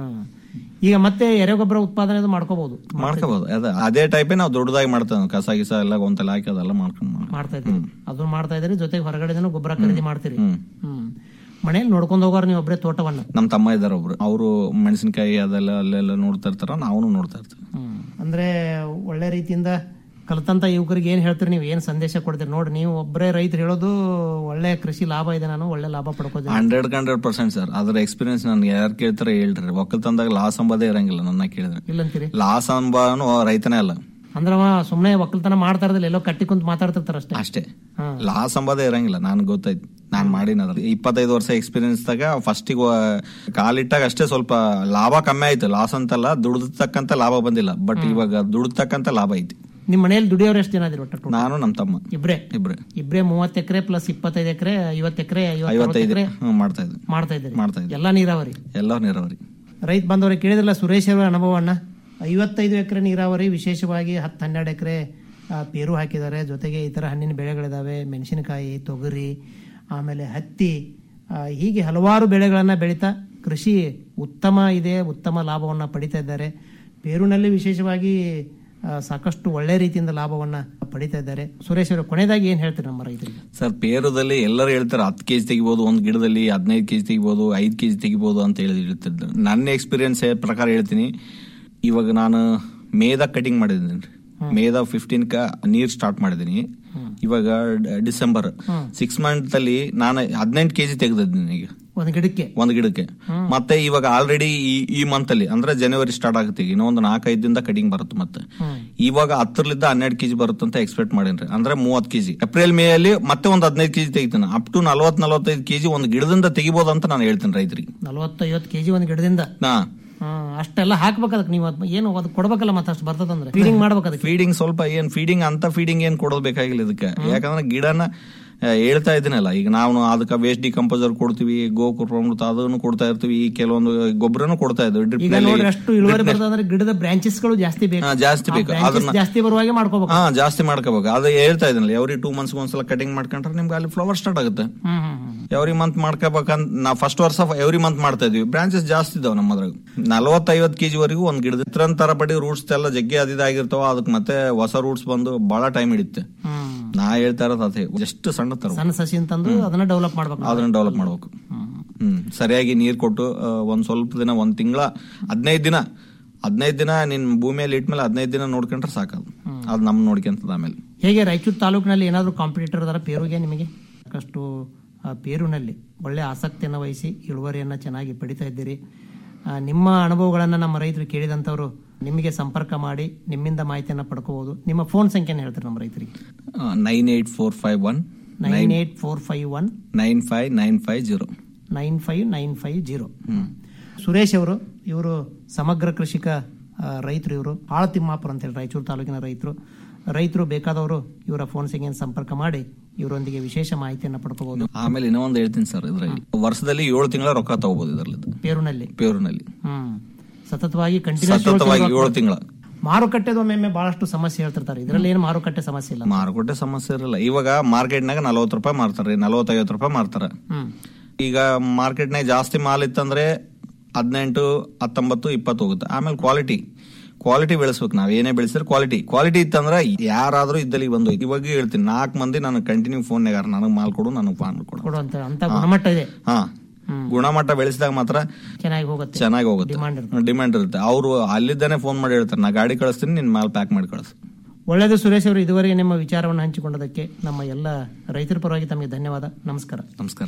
ಈಗ ಮತ್ತೆ ಎರೆಗೊಬ್ಬರ ಉತ್ಪಾದನೆ ಅದು ಮಾಡ್ಕೋಬಹುದು ಮಾಡ್ಕೋಬಹುದು ಅದೇ ಅದೇ ಟೈಪೇ ನಾವು ದೊಡ್ಡದಾಗಿ ಮಾಡ್ತೇವೆ ಕಸ ಗಿಸ ಎಲ್ಲ ಗೊಂತೆಲ್ಲ ಹಾಕಿ ಅದೆಲ್ಲ ಮಾಡ್ಕೊಂಡು ಮಾಡ್- ಮಾಡ್ತಾ ಇದ್ದೀರಿ ಅದನ್ನ ಮಾಡ್ತಾ ಇದ್ದೀರಿ ಜೊತೆಗೆ ಹೊರಗಡೆದೂ ಗೊಬ್ಬರ ಖರೀದಿ ಮಾಡ್ತೀರಿ ಹ್ಮ್ ಮನೇಲಿ ನೋಡ್ಕೊಂಡು ಹೋಗೋರು ನೀವು ಒಬ್ಬರೇ ತೋಟವನ್ನ ನಮ್ ತಮ್ಮ ಇದಾರೆ ಒಬ್ರು ಅವರು ಮೆಣಸಿನಕಾಯಿ ಅದೆಲ್ಲ ಅಲ್ಲೆಲ್ಲ ನೋಡ್ತಾ ಇರ್ತಾರ ನಾವು ನೋಡ್ತಾ ಇರ್ತೀವಿ ಹ್ಮ್. ಅಂದ್ರೆ ಒಳ್ಳೆ ರೀತಿಯಿಂದ ಕಲ್ತಂತ ಯುವಕರಿಗೆ ಏನ್ ಹೇಳ್ತೀರಿ ನೀವು ಏನ್ ಸಂದೇಶ ಕೊಡ್ತೀರಿ ನೋಡಿ ನೀವು ಒಬ್ಬರೇ ರೈತರು ಹೇಳೋದು ಒಳ್ಳೆ ಕೃಷಿ ಲಾಭ ಇದೆ ನಾನು ಒಳ್ಳೆ ಲಾಭ ಪಡ್ಕೋತೀನಿ ಹಂಡ್ರೆಡ್ ಹಂಡ್ರೆಡ್ ಪರ್ಸೆಂಟ್ ಸರ್ ಅದ್ರ ಎಕ್ಸ್ಪೀರಿಯನ್ಸ್ ನನ್ಗೆ ಯಾರು ಕೇಳ್ತಾರೆ ಹೇಳ್ರಿ ಒಕ್ಕಲ್ತನದಾಗ ಲಾಸ್ ಅಂಬೋದೇ ಇರಂಗಿಲ್ಲ ನನ್ನ ಕೇಳಿದ್ರೆ ಇಲ್ಲಂತೀರಿ ಲಾಸ್ ಅಂಬಾನು ರೈತನೇ ಅಲ್ಲ ಅಂದ್ರೆ ಅವ ಸುಮ್ನೆ ಒಕ್ಕಲ್ತನ ಮಾಡ್ತಾ ಇರೋದಿಲ್ಲ ಎಲ್ಲೋ ಕಟ್ಟಿ ಕುಂತ ಮಾತಾಡ್ತಿರ್ತಾರ ಅಷ್ಟೇ ಅಷ್ಟೇ ಲಾಸ್ ಅಂಬೋದೇ ಇರಂಗಿಲ್ಲ ನನ್ ಗೊತ್ತಾಯ್ತು ನಾನ್ ಮಾಡಿನ ಅದ್ರ ಇಪ್ಪತ್ತೈದು ವರ್ಷ ಎಕ್ಸ್ಪೀರಿಯನ್ಸ್ ದಾಗ ಫಸ್ಟಿಗೆ ಕಾಲಿಟ್ಟಾಗ ಅಷ್ಟೇ ಸ್ವಲ್ಪ ಲಾಭ ಕಮ್ಮಿ ಆಯ್ತು ಲಾಸ್ ಅಂತಲ್ಲ ದುಡ್ದಕ್ಕಂತ ಲಾಭ ಬಂದಿಲ್ಲ ಬಟ್ ಇವಾಗ ದುಡ್ದಕ್ಕಂತ ಲಾಭ ಐತಿ ನಿಮ್ ಮನೇಲಿ ದುಡಿಯೋರು ಎಷ್ಟು ಜನ ಅದಿರಿ ಒಟ್ಟು ನಾನು ನಮ್ ತಮ್ಮ ಇಬ್ರೇ ಇಬ್ರೆ ಇಬ್ರೇ ಮೂವತ್ತು ಎಕರೆ ಪ್ಲಸ್ ಇಪ್ಪತ್ತೈದು ಎಕರೆ ಐವತ್ತು ಎಕರೆ ಐವತ್ತೈದು ಎಕರೆ ಹ್ಮ್ ಮಾಡ್ತಾ ಇದ್ವಿ ಮಾಡ್ತಾ ಇದ್ದೀರಿ ಮಾಡ್ತಾ ಇದ್ವಿ ಎಲ್ಲಾ ನೀರಾವರಿ ಎಲ್ಲ ನೀರಾವರಿ ರೈತ ಬಂದವರಿಗೆ ಕೇಳಿದ್ರಲ್ಲ ಸುರೇಶ್ ಅವರ ಅನುಭವವನ್ನ ಐವತ್ತೈದು ಎಕರೆ ನೀರಾವರಿ ವಿಶೇಷವಾಗಿ ಹತ್ತು ಹನ್ನೆರಡು ಎಕರೆ ಪೇರು ಹಾಕಿದ್ದಾರೆ ಜೊತೆಗೆ ಇತರ ಹಣ್ಣಿನ ಬೆಳೆಗಳಿದಾವೆ ಮೆಣಸಿನಕಾಯಿ ತೊಗರಿ ಆಮೇಲೆ ಹತ್ತಿ ಆ, ಹೀಗೆ ಹಲವಾರು ಬೆಳೆಗಳನ್ನ ಬೆಳೀತಾ ಕೃಷಿ ಉತ್ತಮ ಇದೆ ಉತ್ತಮ ಲಾಭವನ್ನ ಪಡಿತಾ ಇದ್ದಾರೆ ಪೇರುನಲ್ಲಿ ವಿಶೇಷವಾಗಿ ಆ, ಸಾಕಷ್ಟು ಒಳ್ಳೆ ರೀತಿಯಿಂದ ಲಾಭವನ್ನ ಪಡಿತಾ ಇದ್ದಾರೆ ಸುರೇಶ್ ಅವರು ಕೊನೆಯದಾಗಿ ಏನ್ ಹೇಳ್ತೀರಿ ನಮ್ಮ ರೈತರಿಗೆ ಸರ್ ಪೇರುದಲ್ಲಿ ಎಲ್ಲರೂ ಹೇಳ್ತಾರೆ ಹತ್ತು ಕೆಜಿ ತೆಗಿಬಹುದು ಒಂದ್ ಗಿಡದಲ್ಲಿ ಹದಿನೈದು ಕೆಜಿ ತೆಗಿಬಹುದು ಐದ್ ಕೆಜಿ ತೆಗಿಬಹುದು ಅಂತ ಹೇಳಿ ಹೇಳ್ತಿದ್ರು ನನ್ನ ಎಕ್ಸ್ಪೀರಿಯನ್ಸ್ ಪ್ರಕಾರ ಹೇಳ್ತೀನಿ ಇವಾಗ ನಾನು ಮೇದಾಗ ಕಟಿಂಗ್ ಮಾಡಿದ್ದೀನಿ ಮೇದ ಫಿಫ್ಟೀನ್ ಕ ನೀರ್ ಸ್ಟಾರ್ಟ್ ಮಾಡಿದೀನಿ ಇವಾಗ ಡ- ಡಿಸೆಂಬರ್ ಸಿಕ್ಸ್ ಮಂತ್ ಅಲ್ಲಿ ನಾನು ಹದಿನೆಂಟು ಕೆಜಿ ತೆಗೆದಿದ್ದೀನಿ ಈಗ ಒಂದು ಗಿಡಕ್ಕೆ ಒಂದ್ ಗಿಡಕ್ಕೆ ಮತ್ತೆ ಇವಾಗ ಆಲ್ರೆಡಿ ಈ ಈ ಮಂತ್ ಅಲ್ಲಿ ಅಂದ್ರೆ ಜನವರಿ ಸ್ಟಾರ್ಟ್ ಆಗುತ್ತೆ ಈಗ ಇನ್ನೊಂದು ನಾಲ್ಕೈದು ದಿನದ ಕಟಿಂಗ್ ಬರುತ್ತೆ ಮತ್ತೆ ಇವಾಗ ಹತ್ತರಲಿದ್ದ ಹನ್ನೆರಡು ಕೆಜಿ ಬರುತ್ತೆ ಅಂತ ಎಕ್ಸ್ಪೆಕ್ಟ್ ಮಾಡೀನಿ ಅಂದ್ರೆ ಮೂವತ್ ಕೆಜಿ ಏಪ್ರಿಲ್ ಮೇ ಅಲ್ಲಿ ಮತ್ತೆ ಒಂದ್ ಹದಿನೈದು ಕೆಜಿ ತೆಗಿತೀನಿ ಅಪ್ ಟು ನಲ್ವತ್ ನಲ್ವತ್ತೈದು ಕೆಜಿ ಒಂದು ಗಿಡದಿಂದ ತೆಗಿಬಹುದು ಅಂತ ನಾನು ಹೇಳ್ತೀನಿ ರೈತರಿಗೆ ನಲವತ್ತೈವತ್ತು ಕೆಜಿ ಒಂದು ಗಿಡದಿಂದ ನಾ ಆ, ಅಷ್ಟೆಲ್ಲ ಹಾಕ್ಬೇಕು ಅದಕ್ಕೆ ನೀವು ಅದ್ ಏನು ಅದು ಕೊಡ್ಬೇಕಲ್ಲ ಮತ್ತೆ ಅಷ್ಟು ಬರ್ತದಂದ್ರೆ ಫೀಡಿಂಗ್ ಮಾಡ್ಬೇಕು ಅದಕ್ಕೆ ಫೀಡಿಂಗ್ ಸ್ವಲ್ಪ ಏನ್ ಫೀಡಿಂಗ್ ಅಂತ ಫೀಡಿಂಗ್ ಏನ್ ಕೊಡೋದ್ ಬೇಕಾಗಿಲ್ಲ ಇದಕ್ಕೆ ಯಾಕಂದ್ರೆ ಗಿಡನ ಆ, ಹೇಳ್ತಾ ಇದೀನಲ್ಲ ಈಗ ನಾವು ಅದಕ್ಕೆ ವೇಸ್ಟ್ ಡಿಕಂಪೋಸರ್ ಕೊಡ್ತೀವಿ ಗೋಕೃತ ಅದನ್ನು ಕೊಡ್ತಾ ಇರ್ತೀವಿ ಈ ಕೆಲವೊಂದು ಗೊಬ್ಬರನು ಕೊಡ್ತಾ ಇದ್ದೀವಿ drip ಈಗ ನಲ್ಲಿ- ನೋಡ್ರಿ ಅಷ್ಟು ಇಳುವರಿ drip ನಲ್ಲಿ- ಬರ್ತದಂದ್ರೆ ಗಿಡದ ಬ್ರಾಂಚೆಸ್ ಗಳು ಜಾಸ್ತಿ ಬೇಕು ಹಾ, ಜಾಸ್ತಿ ಆ ಬೇಕು. branches ಅದನ್ನ- ಜಾಸ್ತಿ ಬರುವಾಗೆ ಮಾಡ್ಕೋಬೇಕು ಹಾ ಜಾಸ್ತಿ ಮಾಡ್ಕೋಬೇಕು ಅದು ಹೇಳ್ತಾ ಇದೀನಲ್ಲ ಎವ್ರಿ ಟೂ ಮಂತ್ಸ್ ಒಂದ್ಸಲ ಕಟಿಂಗ್ ಮಾಡ್ಕೊಂಡ್ರೆ ನಿಮ್ಗೆ ಅಲ್ಲಿ ಫ್ಲವರ್ ಸ್ಟಾರ್ಟ್ ಆಗುತ್ತೆ ಹ್ಮ್ ಹ್ಮ್ ಹ್ಮ್. ಎವ್ರಿ ಮಂತ್ ಮಾಡ್ಕೋಬೇಕಂತ ನಾವು ಫಸ್ಟ್ ವರ್ಷ ಎವ್ರಿ ಮಂತ್ ಮಾಡ್ತಾ ಇದೀವಿ ಬ್ರಾಂಚಸ್ ಜಾಸ್ತಿ ಇದಾವೆ ನಮ್ಮದ್ರಾಗ ನಲವತ್ತೈವತ್ತು ಕೆಜಿ ವರೆಗೂ ಒಂದ್ ಗಿಡದ ಇತರ ತರ ಬಡಿ ರೂಟ್ಸ್ ಎಲ್ಲ ಜಗ್ಗಿ ಅದಿದಾಗಿರ್ತಾವ ಅದಕ್ಕೆ ಮತ್ತೆ ಹೊಸ ರೂಟ್ಸ್ ಬಂದು ಬಹಳ ಟೈಮ್ ಹಿಡಿಯುತ್ತೆ ಹ್ಮ್. ನಾ ಹೇಳ್ತಾ ಇರೋದು ಅದೇ ಎಷ್ಟು ಸಣ್ಣ ತರ ಸಣ್ಣ ಸಸಿ ಅಂತಂದು ಅದನ್ನ ಡೆವಲಪ್ ಮಾಡ್ಬೇಕು ಅದನ್ನ ಡೆವಲಪ್ ಮಾಡ್ಬೇಕು ಹ್ಮ್ ಸರಿಯಾಗಿ ನೀರ್ ಕೊಟ್ಟು ಆ, ಒಂದ್ ಸ್ವಲ್ಪ ದಿನ ಒಂದ್ ತಿಂಗಳ ಹದಿನೈದು ದಿನ ಹದಿನೈದು ದಿನ ನಿನ್ ಭೂಮಿಯಲ್ಲಿ ಇಟ್ಮೇಲೆ ಹದಿನೈದು ದಿನ ನೋಡ್ಕೊಂಡ್ರೆ ಸಾಕದು ಅದ್ ನಮ್ ನೋಡ್ಕೊಂತದ ಆಮೇಲೆ ಹೇಗೆ ರಾಯಚೂರು ತಾಲೂಕಿನಲ್ಲಿ ಏನಾದ್ರು ಕಾಂಪಿಟೇಟರ್ ಅದರ ಪೇರುಗೆ ನಿಮಗೆ ಸಾಕಷ್ಟು ಆ, ಪೇರುನಲ್ಲಿ ಒಳ್ಳೆ ಆಸಕ್ತಿಯನ್ನು ವಹಿಸಿ ಇಳುವರಿಯನ್ನ ಚೆನ್ನಾಗಿ ಪಡಿತಾ ಇದ್ದೀರಿ ಆ, ನಿಮ್ಮ ಅನುಭವಗಳನ್ನ ನಮ್ಮ ರೈತರು ಕೇಳಿದಂತವರು ನಿಮಗೆ ಸಂಪರ್ಕ ಮಾಡಿ ನಿಮ್ಮಿಂದ ಮಾಹಿತಿಯನ್ನ ಪಡ್ಕೋಬಹುದು ನಿಮ್ಮ ಫೋನ್ ಸಂಖ್ಯೆನ ಹೇಳ್ತಾರೆ ನಮ್ಮ ರೈತರಿಗೆ nine eight four five one nine eight four five one nine five nine five zero nine five nine five zero Suresh ಅವರು ಇವರು ಸಮಗ್ರ ಕೃಷಿಕ ಆ, ರೈತರು ಇವರು ಆಳತಿಮ್ಮಾಪುರ ಅಂತೇಳಿ ರಾಯಚೂರು ತಾಲೂಕಿನ ರೈತರು ರೈತರು ಬೇಕಾದವರು ಇವರ ಫೋನ್ ಸಂಖ್ಯೆಯನ್ನು ಸಂಪರ್ಕ ಮಾಡಿ ಇವರೊಂದಿಗೆ ವಿಶೇಷ ಮಾಹಿತಿಯನ್ನು ಪಡ್ಕೋಬಹುದು ಆಮೇಲೆ ಇನ್ನೊಂದು ಹೇಳ್ತೀನಿ ಸರ್ ಇದ್ರಲ್ಲಿ ವರ್ಷದಲ್ಲಿ ಏಳು ತಿಂಗಳ ರೊಕ್ಕ ತಗೋಬಹುದು ಇದರಲ್ಲಿ ಪೇರುನಲ್ಲಿ ಪೇರುನಲ್ಲಿ ಹ್ಮ್ ಸತತವಾಗಿ ಕಂಟಿನ್ಯೂಸ್ ಸತತವಾಗಿ ಏಳು ತಿಂಗಳ ಮಾರುಕಟ್ಟೆದು ಒಮ್ಮೆ ಬಹಳಷ್ಟು ಸಮಸ್ಯೆ ಹೇಳ್ತಿರ್ತಾರೆ ಇದರಲ್ಲಿ ಏನು ಮಾರುಕಟ್ಟೆ ಸಮಸ್ಯೆ ಇಲ್ಲ ಮಾರುಕಟ್ಟೆ ಸಮಸ್ಯೆ ಇರಲ್ಲ ಇವಾಗ ಮಾರ್ಕೆಟ್ನಾಗ ನಲವತ್ತು ರೂಪಾಯಿ ಮಾರ್ತಾರೆ ನಲವತ್ತೈವತ್ತು ರೂಪಾಯಿ ಮಾರ್ತಾರ ಹ್ಮ್ ಈಗ ಮಾರ್ಕೆಟ್ನಾಗ ಜಾಸ್ತಿ ಮಾಲ್ ಇತ್ತಂದ್ರೆ ಹದಿನೆಂಟು ಹತ್ತೊಂಬತ್ತು ಇಪ್ಪತ್ತು ಹೋಗುತ್ತೆ ಆಮೇಲೆ ಕ್ವಾಲಿಟಿ ಕ್ವಾಲಿಟಿ ಬೆಳೆಸ್ಬೇಕು ನಾವ್ ಏನೇ ಬೆಳೆಸಿದ್ರೆ ಕ್ವಾಲಿಟಿ ಕ್ವಾಲಿಟಿ ಇತ್ತಂದ್ರೆ ಯಾರಾದ್ರೂ ಇದ್ದಲ್ಲಿ ಬಂದು ಇವಾಗ ಹೇಳ್ತೀನಿ ನಾಲ್ಕು ಮಂದಿ ನಾನು ಕಂಟಿನ್ಯೂ ಫೋನ್ ನನಗೆ ಮಾಲ್ ಕೊಡು ನನಗೆ ಫಾನ್ ಕೊಡು ಕೊಡುವಂತ ಅಂತ ಗುಣಮಟ್ಟ ಇದೆ ಹಾ ಗುಣಮಟ್ಟ ಬೆಳೆಸಿದಾಗ ಮಾತ್ರ ಚೆನ್ನಾಗಿ ಹೋಗುತ್ತೆ ಚೆನ್ನಾಗಿ ಹೋಗುತ್ತೆ ಡಿಮಾಂಡ್ ಇರುತ್ತೆ ಡಿಮ್ಯಾಂಡ್ ಇರುತ್ತೆ ಅವರು ಅಲ್ಲಿದ್ದಾನೆ ಫೋನ್ ಮಾಡಿ ಹೇಳ್ತಾರೆ ನಾ ಗಾಡಿ ಕಳಿಸ್ತೀನಿ ನಿನ್ ಮಾಲ್ ಪ್ಯಾಕ್ ಮಾಡಿ ಕಳಿಸ್ ಒಳ್ಳೆಯದು ಸುರೇಶ್ ಅವರು ಇದುವರೆಗೆ ನಿಮ್ಮ ವಿಚಾರವನ್ನು ಹಂಚಿಕೊಂಡದಕ್ಕೆ ನಮ್ಮ ಎಲ್ಲ ರೈತರ ಪರವಾಗಿ ತಮಗೆ ಧನ್ಯವಾದ ನಮಸ್ಕಾರ ನಮಸ್ಕಾರ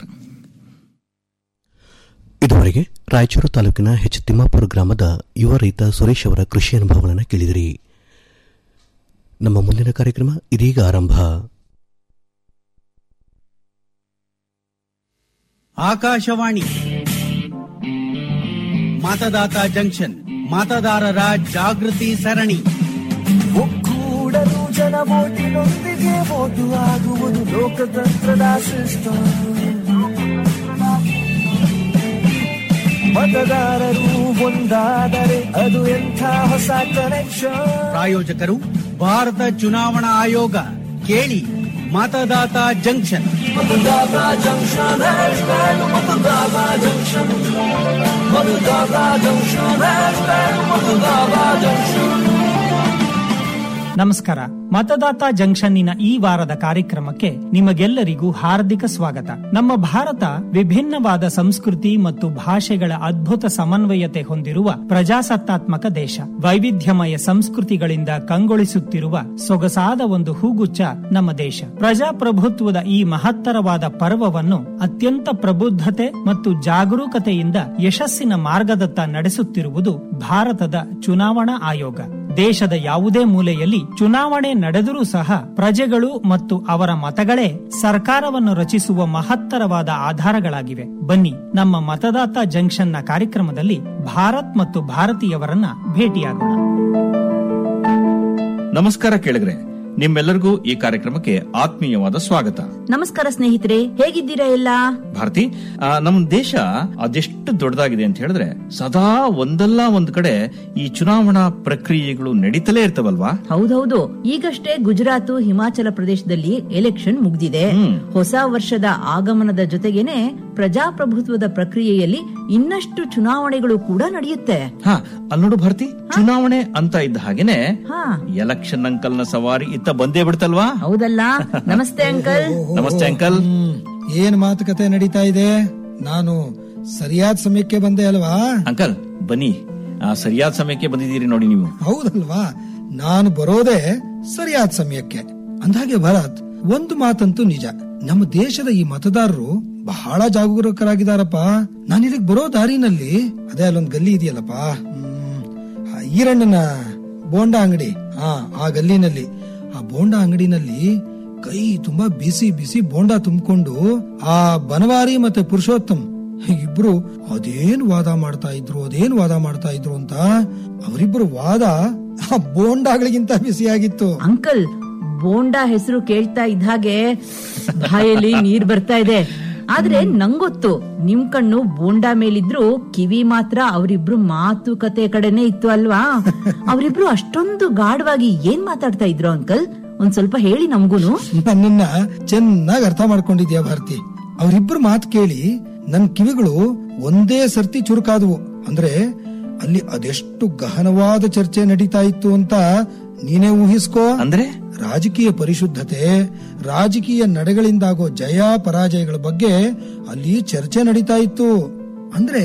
ಇದುವರೆಗೆ ರಾಯಚೂರು ತಾಲೂಕಿನ ಹೆಚ್ ತಿಮ್ಮಾಪುರ ಗ್ರಾಮದ ಯುವ ರೈತ ಸುರೇಶ್ ಅವರ ಕೃಷಿ ಅನುಭವಗಳನ್ನು ಕೇಳಿದಿರಿ ನಮ್ಮ ಮುಂದಿನ ಕಾರ್ಯಕ್ರಮ ಇದೀಗ ಆರಂಭ ಆಕಾಶವಾಣಿ ಮತದಾತ ಜಂಕ್ಷನ್ ಮತದಾರರ ಜಾಗೃತಿ ಸರಣಿ ಒಕ್ಕೂಡಲು ಜನ ಓಟಿನೊಂದಿಗೆ ಓಟು ಆಗುವುದು ಲೋಕತಂತ್ರದ ಸಿಸ್ಟಮ್ ಮತದಾರರು ಒಂದಾದರೆ ಅದು ಎಂಥ ಹೊಸ ಕನೆಕ್ಷನ್ ಪ್ರಾಯೋಜಕರು ಭಾರತ ಚುನಾವಣಾ ಆಯೋಗ ಕೇಳಿ Matadata junction Matadata junction hashtag Matadata junction Matadata junction hashtag Matadata junction ನಮಸ್ಕಾರ ಮತದಾತ ಜಂಕ್ಷನ್ನಿನ ಈ ವಾರದ ಕಾರ್ಯಕ್ರಮಕ್ಕೆ ನಿಮಗೆಲ್ಲರಿಗೂ ಹಾರ್ದಿಕ ಸ್ವಾಗತ ನಮ್ಮ ಭಾರತ ವಿಭಿನ್ನವಾದ ಸಂಸ್ಕೃತಿ ಮತ್ತು ಭಾಷೆಗಳ ಅದ್ಭುತ ಸಮನ್ವಯತೆ ಹೊಂದಿರುವ ಪ್ರಜಾಸತ್ತಾತ್ಮಕ ದೇಶ ವೈವಿಧ್ಯಮಯ ಸಂಸ್ಕೃತಿಗಳಿಂದ ಕಂಗೊಳಿಸುತ್ತಿರುವ ಸೊಗಸಾದ ಒಂದು ಹೂಗುಚ್ಚ ನಮ್ಮ ದೇಶ ಪ್ರಜಾಪ್ರಭುತ್ವದ ಈ ಮಹತ್ತರವಾದ ಪರ್ವವನ್ನು ಅತ್ಯಂತ ಪ್ರಬುದ್ಧತೆ ಮತ್ತು ಜಾಗರೂಕತೆಯಿಂದ ಯಶಸ್ಸಿನ ಮಾರ್ಗದತ್ತ ನಡೆಸುತ್ತಿರುವುದು ಭಾರತದ ಚುನಾವಣಾ ಆಯೋಗ ದೇಶದ ಯಾವುದೇ ಮೂಲೆಯಲ್ಲಿ ಚುನಾವಣೆ ನಡೆದರೂ ಸಹ ಪ್ರಜೆಗಳು ಮತ್ತು ಅವರ ಮತಗಳೇ ಸರ್ಕಾರವನ್ನು ರಚಿಸುವ ಮಹತ್ತರವಾದ ಆಧಾರಗಳಾಗಿವೆ ಬನ್ನಿ ನಮ್ಮ ಮತದಾತ ಜಂಕ್ಷನ್ನ ಕಾರ್ಯಕ್ರಮದಲ್ಲಿ ಭಾರತ್ ಮತ್ತು ಭಾರತೀಯವರನ್ನ ಭೇಟಿಯಾಗೋಣ ನಮಸ್ಕಾರ ಕೇಳಿದ್ರೆ ನಿಮ್ಮೆಲ್ಲರಿಗೂ ಈ ಕಾರ್ಯಕ್ರಮಕ್ಕೆ ಆತ್ಮೀಯವಾದ ಸ್ವಾಗತ ನಮಸ್ಕಾರ ಸ್ನೇಹಿತರೆ ಹೇಗಿದ್ದೀರಾ ಎಲ್ಲ ಭಾರತಿ ಆ, ನಮ್ ದೇಶ ಅದೆಷ್ಟು ದೊಡ್ಡದಾಗಿದೆ ಅಂತ ಹೇಳಿದ್ರೆ ಸದಾ ಒಂದಲ್ಲ ಒಂದ್ ಕಡೆ ಈ ಚುನಾವಣಾ ಪ್ರಕ್ರಿಯೆಗಳು ನಡೀತಲೇ ಇರ್ತವಲ್ವಾ ಹೌದೌದು ಈಗಷ್ಟೇ ಗುಜರಾತ್ ಹಿಮಾಚಲ ಪ್ರದೇಶದಲ್ಲಿ ಎಲೆಕ್ಷನ್ ಮುಗ್ದಿದೆ ಹೊಸ ವರ್ಷದ ಆಗಮನದ ಜೊತೆಗೇನೆ ಪ್ರಜಾಪ್ರಭುತ್ವದ ಪ್ರಕ್ರಿಯೆಯಲ್ಲಿ ಇನ್ನಷ್ಟು ಚುನಾವಣೆಗಳು ಕೂಡ ನಡೆಯುತ್ತೆ ಹಾ ಅಲ್ಲಿ ನೋಡು ಭಾರತಿ ಚುನಾವಣೆ ಅಂತ ಇದ್ದ ಹಾಗೇನೆ ಹಾ ಎಲೆಕ್ಷನ್ ಅಂಕಲ್ನ ಸವಾರಿ ಇತ್ತ ಬಂದೇ ಬಿಡ್ತಲ್ವಾ ಹೌದಲ್ಲ ನಮಸ್ತೆ ಅಂಕಲ್ ನಮಸ್ತೆ ಅಂಕಲ್ ಏನ್ ಮಾತುಕತೆ ನಡೀತಾ ಇದೆ ನಾನು ಸರಿಯಾದ ಸಮಯಕ್ಕೆ ಬಂದೆ ಅಲ್ವಾ ಅಂಕಲ್ ಬನ್ನಿ ಆ, ಸರಿಯಾದ ಸಮಯಕ್ಕೆ ಬಂದಿದ್ದೀರಿ ನೋಡಿ ನೀವು ಹೌದಲ್ವಾ ನಾನು ಬರೋದೇ ಸರಿಯಾದ ಸಮಯಕ್ಕೆ ಅಂದಾಗೆ ಭರತ್ ಒಂದು ಮಾತಂತೂ ನಿಜ ನಮ್ಮ ದೇಶದ ಈ ಮತದಾರರು ಬಹಳ ಜಾಗರೂಕರಾಗಿದ್ದಾರಪ್ಪ ನಾನು ಇಲ್ಲಿಗೆ ಬರೋ ದಾರಿನಲ್ಲಿ ಅದೇ ಅಲ್ಲೊಂದ್ ಗಲ್ಲಿ ಇದೆಯಲ್ಲಪ್ಪ ಹ್ಮ್, ಆ ಈರಣ್ಣನ ಬೋಂಡಾ ಅಂಗಡಿ ಹಾ ಆ ಗಲ್ಲಿನಲ್ಲಿ ಆ ಬೋಂಡಾ ಅಂಗಡಿನಲ್ಲಿ ಕೈ ತುಂಬಾ ಬಿಸಿ ಬಿಸಿ ಬೋಂಡಾ ತುಂಬಿಕೊಂಡು ಆ ಬನವಾರಿ ಮತ್ತೆ ಪುರುಷೋತ್ತಮ್ ಇಬ್ರು ಅದೇನ್ ವಾದ ಮಾಡ್ತಾ ಇದ್ರು ಅದೇನ್ ವಾದ ಮಾಡ್ತಾ ಇದ್ರು ಅಂತ ಅವರಿಬ್ರು ವಾದ ಆ ಬೋಂಡಾಗಳಿಗಿಂತ ಬಿಸಿಯಾಗಿತ್ತು ಅಂಕಲ್ ಬೋಂಡಾ ಹೆಸರು ಕೇಳ್ತಾ ಇದ್ದ ಹಾಗೆ ಬಾಯಲ್ಲಿ ನೀರ್ ಬರ್ತಾ ಇದೆ ಆದ್ರೆ ನಂಗೊತ್ತು ನಿಮ್ ಕಣ್ಣು ಬೋಂಡಾ ಮೇಲಿದ್ರು ಕಿವಿ ಮಾತ್ರ ಅವರಿಬ್ರು ಮಾತುಕತೆ ಕಡೆನೆ ಇತ್ತು ಅಲ್ವಾ ಅವರಿಬ್ರು ಅಷ್ಟೊಂದು ಗಾಢವಾಗಿ ಏನ್ ಮಾತಾಡ್ತಾ ಇದ್ರು ಅಂಕಲ್ ಒಂದ್ ಸ್ವಲ್ಪ ಹೇಳಿ ನಮ್ಗೂನು ನನ್ನನ್ನ ಚೆನ್ನಾಗಿ ಅರ್ಥ ಮಾಡ್ಕೊಂಡಿದ್ಯಾ ಭಾರತಿ ಅವರಿಬ್ರು ಮಾತು ಕೇಳಿ ನನ್ ಕಿವಿಗಳು ಒಂದೇ ಸರ್ತಿ ಚುರುಕಾದವು ಅಂದ್ರೆ ಅಲ್ಲಿ ಅದೆಷ್ಟು ಗಹನವಾದ ಚರ್ಚೆ ನಡೀತಾ ಇತ್ತು ಅಂತ ನೀನೇ ಊಹಿಸ್ಕೋ ಅಂದ್ರೆ ರಾಜಕೀಯ ಪರಿಶುದ್ಧತೆ ರಾಜಕೀಯ ನಡೆಗಳಿಂದಾಗೋ ಜಯ ಪರಾಜಯಗಳ ಬಗ್ಗೆ ಅಲ್ಲಿ ಚರ್ಚೆ ನಡೀತಾ ಇತ್ತು ಅಂದ್ರೆ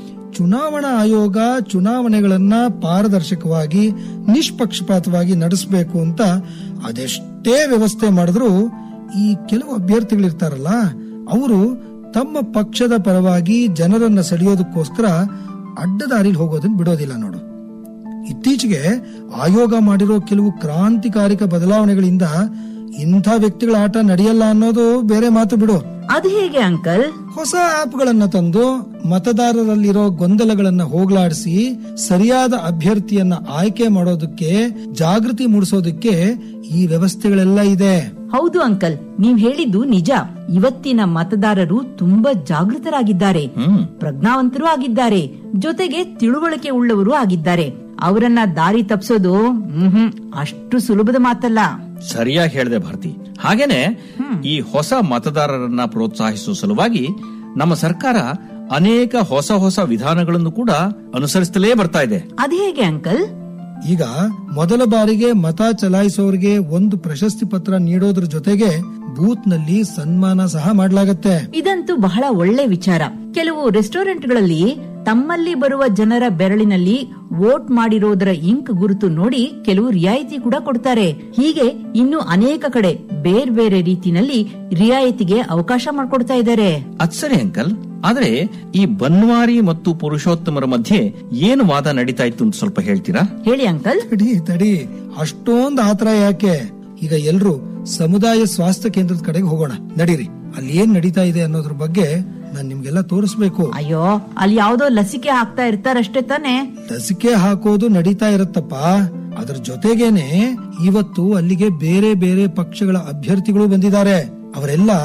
ಚುನಾವಣಾ ಆಯೋಗ ಚುನಾವಣೆಗಳನ್ನ ಪಾರದರ್ಶಕವಾಗಿ ನಿಷ್ಪಕ್ಷಪಾತವಾಗಿ ನಡೆಸಬೇಕು ಅಂತ ಅದೆಷ್ಟೇ ವ್ಯವಸ್ಥೆ ಮಾಡಿದ್ರು ಈ ಕೆಲವು ಅಭ್ಯರ್ಥಿಗಳಿರ್ತಾರಲ್ಲ ಅವರು ತಮ್ಮ ಪಕ್ಷದ ಪರವಾಗಿ ಜನರನ್ನ ಸೆಳೆಯೋದಕ್ಕೋಸ್ಕರ ಅಡ್ಡದಾರಿಲಿ ಹೋಗೋದನ್ನ ಬಿಡೋದಿಲ್ಲ ನೋಡು ಇತ್ತೀಚೆಗೆ ಆಯೋಗ ಮಾಡಿರೋ ಕೆಲವು ಕ್ರಾಂತಿಕಾರಿಕ ಬದಲಾವಣೆಗಳಿಂದ ಇಂಥ ವ್ಯಕ್ತಿಗಳ ಆಟ ನಡೆಯಲ್ಲ ಅನ್ನೋದು ಬೇರೆ ಮಾತು ಬಿಡು ಅದು ಹೇಗೆ ಅಂಕಲ್ ಹೊಸ ಆಪ್ಗಳನ್ನ ತಂದು ಮತದಾರರಲ್ಲಿರೋ ಗೊಂದಲಗಳನ್ನ ಹೋಗಲಾಡಿಸಿ ಸರಿಯಾದ ಅಭ್ಯರ್ಥಿಯನ್ನ ಆಯ್ಕೆ ಮಾಡೋದಕ್ಕೆ ಜಾಗೃತಿ ಮೂಡಿಸೋದಕ್ಕೆ ಈ ವ್ಯವಸ್ಥೆಗಳೆಲ್ಲ ಇದೆ ಹೌದು ಅಂಕಲ್ ನೀವ್ ಹೇಳಿದ್ದು ನಿಜ ಇವತ್ತಿನ ಮತದಾರರು ತುಂಬಾ ಜಾಗೃತರಾಗಿದ್ದಾರೆ ಪ್ರಜ್ಞಾವಂತರೂ ಆಗಿದ್ದಾರೆ ಜೊತೆಗೆ ತಿಳುವಳಿಕೆ ಉಳ್ಳವರು ಆಗಿದ್ದಾರೆ ಅವರನ್ನ ದಾರಿ ತಪ್ಸೋದು ಹ್ಮ್ ಅಷ್ಟು ಸುಲಭದ ಮಾತಲ್ಲ ಸರಿಯಾಗಿ ಹೇಳಿದೆ ಭಾರತಿ ಹಾಗೇನೆ ಈ ಹೊಸ ಮತದಾರರನ್ನ ಪ್ರೋತ್ಸಾಹಿಸುವ ಸಲುವಾಗಿ ನಮ್ಮ ಸರ್ಕಾರ ಅನೇಕ ಹೊಸ ಹೊಸ ವಿಧಾನಗಳನ್ನು ಕೂಡ ಅನುಸರಿಸುತ್ತಲೇ ಬರ್ತಾ ಇದೆ ಅದ್ ಹೇಗೆ ಅಂಕಲ್ ಈಗ ಮೊದಲ ಬಾರಿಗೆ ಮತ ಚಲಾಯಿಸೋರಿಗೆ ಒಂದು ಪ್ರಶಸ್ತಿ ಪತ್ರ ನೀಡೋದ್ರ ಜೊತೆಗೆ ಬೂತ್ ನಲ್ಲಿ ಸನ್ಮಾನ ಸಹ ಮಾಡಲಾಗತ್ತೆ ಇದಂತೂ ಬಹಳ ಒಳ್ಳೆ ವಿಚಾರ ಕೆಲವು ರೆಸ್ಟೋರೆಂಟ್ಗಳಲ್ಲಿ ತಮ್ಮಲ್ಲಿ ಬರುವ ಜನರ ಬೆರಳಿನಲ್ಲಿ ವೋಟ್ ಮಾಡಿರೋದರ ಇಂಕ್ ಗುರುತು ನೋಡಿ ಕೆಲವು ರಿಯಾಯಿತಿ ಕೂಡ ಕೊಡ್ತಾರೆ ಹೀಗೆ ಇನ್ನು ಅನೇಕ ಕಡೆ ಬೇರೆ ಬೇರೆ ರೀತಿನಲ್ಲಿ ರಿಯಾಯಿತಿಗೆ ಅವಕಾಶ ಮಾಡ್ಕೊಡ್ತಾ ಇದ್ದಾರೆ ಅದ್ ಸರಿ ಅಂಕಲ್ ಆದ್ರೆ ಈ ಬನ್ವಾರಿ ಮತ್ತು ಪುರುಷೋತ್ತಮರ ಮಧ್ಯೆ ಏನು ವಾದ ನಡೀತಾ ಇತ್ತು ಅಂತ ಸ್ವಲ್ಪ ಹೇಳ್ತೀರಾ ಹೇಳಿ ಅಂಕಲ್ ತಡಿ ತಡಿ ಅಷ್ಟೊಂದ್ ಆತರ ಯಾಕೆ ಈಗ ಎಲ್ರು ಸಮುದಾಯ ಸ್ವಾಸ್ಥ್ಯ ಕೇಂದ್ರದ ಕಡೆಗೆ ಹೋಗೋಣ ನಡೀರಿ ಅಲ್ಲಿ ಏನ್ ನಡೀತಾ ಇದೆ ಅನ್ನೋದ್ರ ಬಗ್ಗೆ ನಾನ್ ನಿಮ್ಗೆಲ್ಲ ತೋರಿಸ್ಬೇಕು ಅಯ್ಯೋ ಅಲ್ಲಿ ಯಾವ್ದೋ ಲಸಿಕೆ ಹಾಕ್ತಾ ಇರ್ತಾರಷ್ಟೇ ತಾನೆ ಲಸಿಕೆ ಹಾಕೋದು ನಡೀತಾ ಇರತ್ತಪ್ಪ ಅದ್ರ ಜೊತೆಗೇನೆ ಇವತ್ತು ಅಲ್ಲಿಗೆ ಬೇರೆ ಬೇರೆ ಪಕ್ಷಗಳ ಅಭ್ಯರ್ಥಿಗಳು ಬಂದಿದ್ದಾರೆ ಅವರೆಲ್ಲ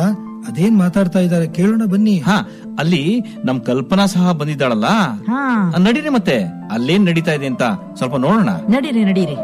ಅದೇನ್ ಮಾತಾಡ್ತಾ ಇದ್ದಾರೆ ಕೇಳೋಣ ಬನ್ನಿ ಹಾ ಅಲ್ಲಿ ನಮ್ ಕಲ್ಪನಾ ಸಹ ಬಂದಿದ್ದಾಳಲ್ಲ ಹಾ ಆ, ನಡೀರಿ ಮತ್ತೆ ಅಲ್ಲೇನ್ ನಡೀತಾ ಇದೆ ಅಂತ ಸ್ವಲ್ಪ ನೋಡೋಣ ನಡೀರಿ ನಡೀರಿ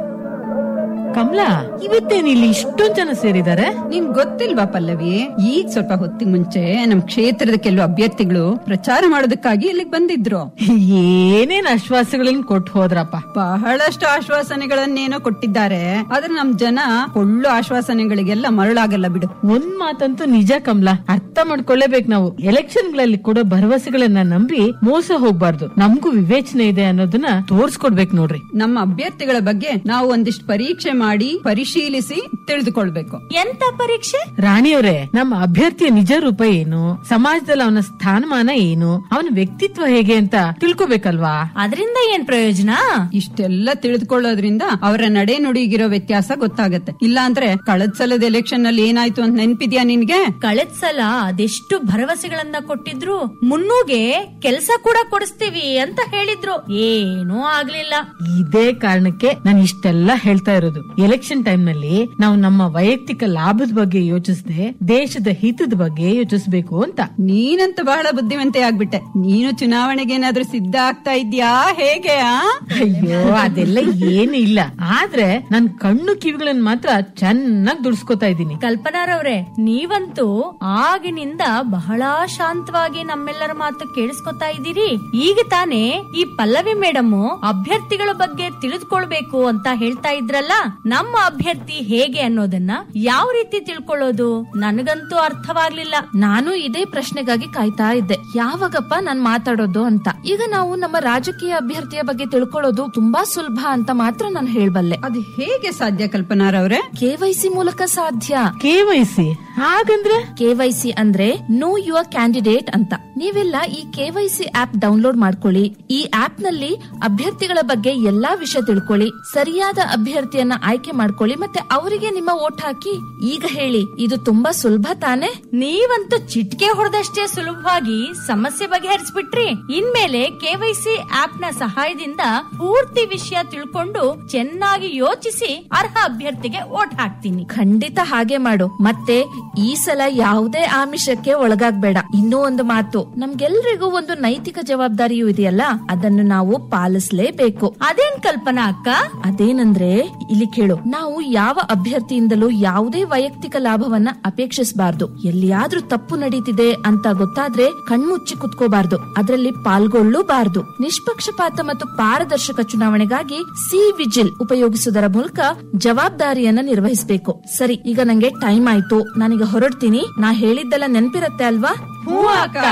ಕಮಲಾ ಇವತ್ತೇನು ಇಲ್ಲಿ ಇಷ್ಟೊಂದ್ ಜನ ಸೇರಿದ್ದಾರೆ ನಿನ್ ಗೊತ್ತಿಲ್ವಾ ಪಲ್ಲವಿ ಈಗ ಸ್ವಲ್ಪ ಹೊತ್ತಿಗೆ ಮುಂಚೆ ನಮ್ ಕ್ಷೇತ್ರದ ಕೆಲವು ಅಭ್ಯರ್ಥಿಗಳು ಪ್ರಚಾರ ಮಾಡೋದಕ್ಕಾಗಿ ಇಲ್ಲಿಗೆ ಬಂದಿದ್ರು ಏನೇನ್ ಆಶ್ವಾಸಗಳನ್ನ ಕೊಟ್ಟು ಹೋದ್ರಪ್ಪ ಬಹಳಷ್ಟು ಆಶ್ವಾಸನೆಗಳನ್ನೇನೋ ಕೊಟ್ಟಿದ್ದಾರೆ ಆದ್ರೆ ನಮ್ ಜನ ಒಳ್ಳು ಆಶ್ವಾಸನೆಗಳಿಗೆಲ್ಲ ಮರಳಾಗಲ್ಲ ಬಿಡು ಒಂದ್ ಮಾತಂತೂ ನಿಜ ಕಮಲಾ ಅರ್ಥ ಮಾಡ್ಕೊಳ್ಳೇಬೇಕು ನಾವು ಎಲೆಕ್ಷನ್ ಗಳಲ್ಲಿ ಕೊಡೋ ಭರವಸೆಗಳನ್ನ ನಂಬಿ ಮೋಸ ಹೋಗ್ಬಾರ್ದು ನಮಗೂ ವಿವೇಚನೆ ಇದೆ ಅನ್ನೋದನ್ನ ತೋರ್ಸ್ಕೊಡ್ಬೇಕು ನೋಡ್ರಿ ನಮ್ಮ ಅಭ್ಯರ್ಥಿಗಳ ಬಗ್ಗೆ ನಾವು ಒಂದಿಷ್ಟು ಪರೀಕ್ಷೆ ಮಾಡಿ ಪರಿಶೀಲಿಸಿ ತಿಳಿದುಕೊಳ್ಬೇಕು ಎಂತ ಪರೀಕ್ಷೆ ರಾಣಿಯವರೇ ನಮ್ಮ ಅಭ್ಯರ್ಥಿಯ ನಿಜ ರೂಪ ಏನು ಸಮಾಜದಲ್ಲಿ ಅವನ ಸ್ಥಾನಮಾನ ಏನು ಅವನ ವ್ಯಕ್ತಿತ್ವ ಹೇಗೆ ಅಂತ ತಿಳ್ಕೊಬೇಕಲ್ವಾ ಅದರಿಂದ ಏನ್ ಪ್ರಯೋಜನ ಇಷ್ಟೆಲ್ಲ ತಿಳಿದುಕೊಳ್ಳೋದ್ರಿಂದ ಅವರ ನಡೆ ನುಡಿಗಿರೋ ವ್ಯತ್ಯಾಸ ಗೊತ್ತಾಗತ್ತೆ ಇಲ್ಲ ಅಂದ್ರೆ ಕಳೆದ ಸಲದ ಎಲೆಕ್ಷನ್ ನಲ್ಲಿ ಏನಾಯ್ತು ಅಂತ ನೆನ್ಪಿದ್ಯಾ ನಿನ್ಗೆ ಕಳೆದ್ ಸಲ ಅದೆಷ್ಟು ಭರವಸೆಗಳನ್ನ ಕೊಟ್ಟಿದ್ರು ಮುನ್ನೂಗೆ ಕೆಲಸ ಕೂಡ ಕೊಡಿಸ್ತೀವಿ ಅಂತ ಹೇಳಿದ್ರು ಏನೂ ಆಗ್ಲಿಲ್ಲ ಇದೇ ಕಾರಣಕ್ಕೆ ನಾನು ಇಷ್ಟೆಲ್ಲ ಹೇಳ್ತಾ ಇರೋದು ಎಲೆಕ್ಷನ್ ಟೈಮ್ ನಲ್ಲಿ ನಾವು ನಮ್ಮ ವೈಯಕ್ತಿಕ ಲಾಭದ ಬಗ್ಗೆ ಯೋಚಿಸದೆ ದೇಶದ ಹಿತದ ಬಗ್ಗೆ ಯೋಚಿಸಬೇಕು ಅಂತ ನೀನಂತೂ ಬಹಳ ಬುದ್ಧಿವಂತೆ ಆಗ್ಬಿಟ್ಟೆ ನೀನು ಚುನಾವಣೆಗೆ ಏನಾದ್ರೂ ಸಿದ್ಧ ಆಗ್ತಾ ಇದ್ಯಾ ಹೇಗೆ ಆ? ಅಯ್ಯೋ ಅದೆಲ್ಲ ಏನು ಇಲ್ಲ ಆದ್ರೆ ನನ್ ಕಣ್ಣು ಕಿವಿಗಳನ್ನ ಮಾತ್ರ ಚೆನ್ನಾಗಿ ದುಡ್ಸ್ಕೊತಾ ಇದ್ದೀನಿ ಕಲ್ಪನಾರವ್ರೆ ನೀವಂತೂ ಆಗಿನಿಂದ ಬಹಳ ಶಾಂತವಾಗಿ ನಮ್ಮೆಲ್ಲರ ಮಾತು ಕೇಳಿಸ್ಕೊತಾ ಇದ್ದೀರಿ ಈಗ ತಾನೇ ಈ ಪಲ್ಲವಿ ಮೇಡಮ್ ಅಭ್ಯರ್ಥಿಗಳ ಬಗ್ಗೆ ತಿಳಿದುಕೊಳ್ಬೇಕು ಅಂತ ಹೇಳ್ತಾ ಇದ್ರಲ್ಲ ನಮ್ಮ ಅಭ್ಯರ್ಥಿ ಹೇಗೆ ಅನ್ನೋದನ್ನ ಯಾವ ರೀತಿ ತಿಳ್ಕೊಳ್ಳೋದು ನನಗಂತೂ ಅರ್ಥವಾಗ್ಲಿಲ್ಲ ನಾನು ಇದೇ ಪ್ರಶ್ನೆಗಾಗಿ ಕಾಯ್ತಾ ಇದ್ದೆ ಯಾವಾಗಪ್ಪ ನಾನ್ ಮಾತಾಡೋದು ಅಂತ ಈಗ ನಾವು ನಮ್ಮ ರಾಜಕೀಯ ಅಭ್ಯರ್ಥಿಯ ಬಗ್ಗೆ ತಿಳ್ಕೊಳ್ಳೋದು ತುಂಬಾ ಸುಲಭ ಅಂತ ಮಾತ್ರ ನಾನು ಹೇಳ್ಬಲ್ಲೆ ಅದು ಹೇಗೆ ಸಾಧ್ಯ ಕಲ್ಪನಾರವ್ರೆ ಕೆವೈಸಿ ಮೂಲಕ ಸಾಧ್ಯ ಕೆವೈಸಿ ಹಾಗಂದ್ರೆ ಕೆವೈಸಿ ಅಂದ್ರೆ ನೋ ಯುವರ್ ಕ್ಯಾಂಡಿಡೇಟ್ ಅಂತ ನೀವೆಲ್ಲ ಈ ಕೆವೈಸಿ ಆಪ್ ಡೌನ್ಲೋಡ್ ಮಾಡ್ಕೊಳ್ಳಿ ಈ ಆಪ್ ನಲ್ಲಿ ಅಭ್ಯರ್ಥಿಗಳ ಬಗ್ಗೆ ಎಲ್ಲಾ ವಿಷಯ ತಿಳ್ಕೊಳ್ಳಿ ಸರಿಯಾದ ಅಭ್ಯರ್ಥಿಯನ್ನ ಆಯ್ಕೆ ಮಾಡ್ಕೊಳ್ಳಿ ಮತ್ತೆ ಅವರಿಗೆ ನಿಮ್ಮ ಓಟ್ ಹಾಕಿ ಈಗ ಹೇಳಿ ಇದು ತುಂಬಾ ಸುಲಭ ತಾನೇ ನೀವಂತೂ ಚಿಟ್ಕೆ ಹೊಡೆದಷ್ಟೇ ಸುಲಭವಾಗಿ ಸಮಸ್ಯೆ ಬಗೆಹರಿಸ್ಬಿಟ್ರಿ ಇನ್ಮೇಲೆ ಕೆವೈಸಿ ಆಪ್ ನ ಸಹಾಯದಿಂದ ಪೂರ್ತಿ ವಿಷಯ ತಿಳ್ಕೊಂಡು ಚೆನ್ನಾಗಿ ಯೋಚಿಸಿ ಅರ್ಹ ಅಭ್ಯರ್ಥಿಗೆ ಓಟ್ ಹಾಕ್ತೀನಿ ಖಂಡಿತ ಹಾಗೆ ಮಾಡು ಮತ್ತೆ ಈ ಸಲ ಯಾವುದೇ ಆಮಿಷಕ್ಕೆ ಒಳಗಾಗ್ಬೇಡ ಇನ್ನೂ ಒಂದು ಮಾತು ನಮ್ಗೆಲ್ರಿಗೂ ಒಂದು ನೈತಿಕ ಜವಾಬ್ದಾರಿಯೂ ಇದೆಯಲ್ಲ ಅದನ್ನು ನಾವು ಪಾಲಿಸಲೇಬೇಕು ಅದೇನ್ ಕಲ್ಪನಾ ಅಕ್ಕ ಅದೇನಂದ್ರೆ ಇಲ್ಲಿ ಕೇಳು ನಾವು ಯಾವ ಅಭ್ಯರ್ಥಿಯಿಂದಲೂ ಯಾವುದೇ ವೈಯಕ್ತಿಕ ಲಾಭವನ್ನ ಅಪೇಕ್ಷಿಸಬಾರ್ದು ಎಲ್ಲಿಯಾದ್ರೂ ತಪ್ಪು ನಡೀತಿದೆ ಅಂತ ಗೊತ್ತಾದ್ರೆ ಕಣ್ಮುಚ್ಚಿ ಕುತ್ಕೋಬಾರ್ದು ಅದರಲ್ಲಿ ಪಾಲ್ಗೊಳ್ಳೂಬಾರ್ದು ನಿಷ್ಪಕ್ಷಪಾತ ಮತ್ತು ಪಾರದರ್ಶಕ ಚುನಾವಣೆಗಾಗಿ ಸಿ ವಿಜಿಲ್ ಉಪಯೋಗಿಸುವುದರ ಮೂಲಕ ಜವಾಬ್ದಾರಿಯನ್ನ ನಿರ್ವಹಿಸಬೇಕು ಸರಿ ಈಗ ನಂಗೆ ಟೈಮ್ ಆಯ್ತು ನಾನೀಗ ಹೊರಡ್ತೀನಿ ನಾ ಹೇಳಿದ್ದೆಲ್ಲ ನೆನ್ಪಿರತ್ತೆ ಅಲ್ವಾ ಹೂ ಅಕ್ಕ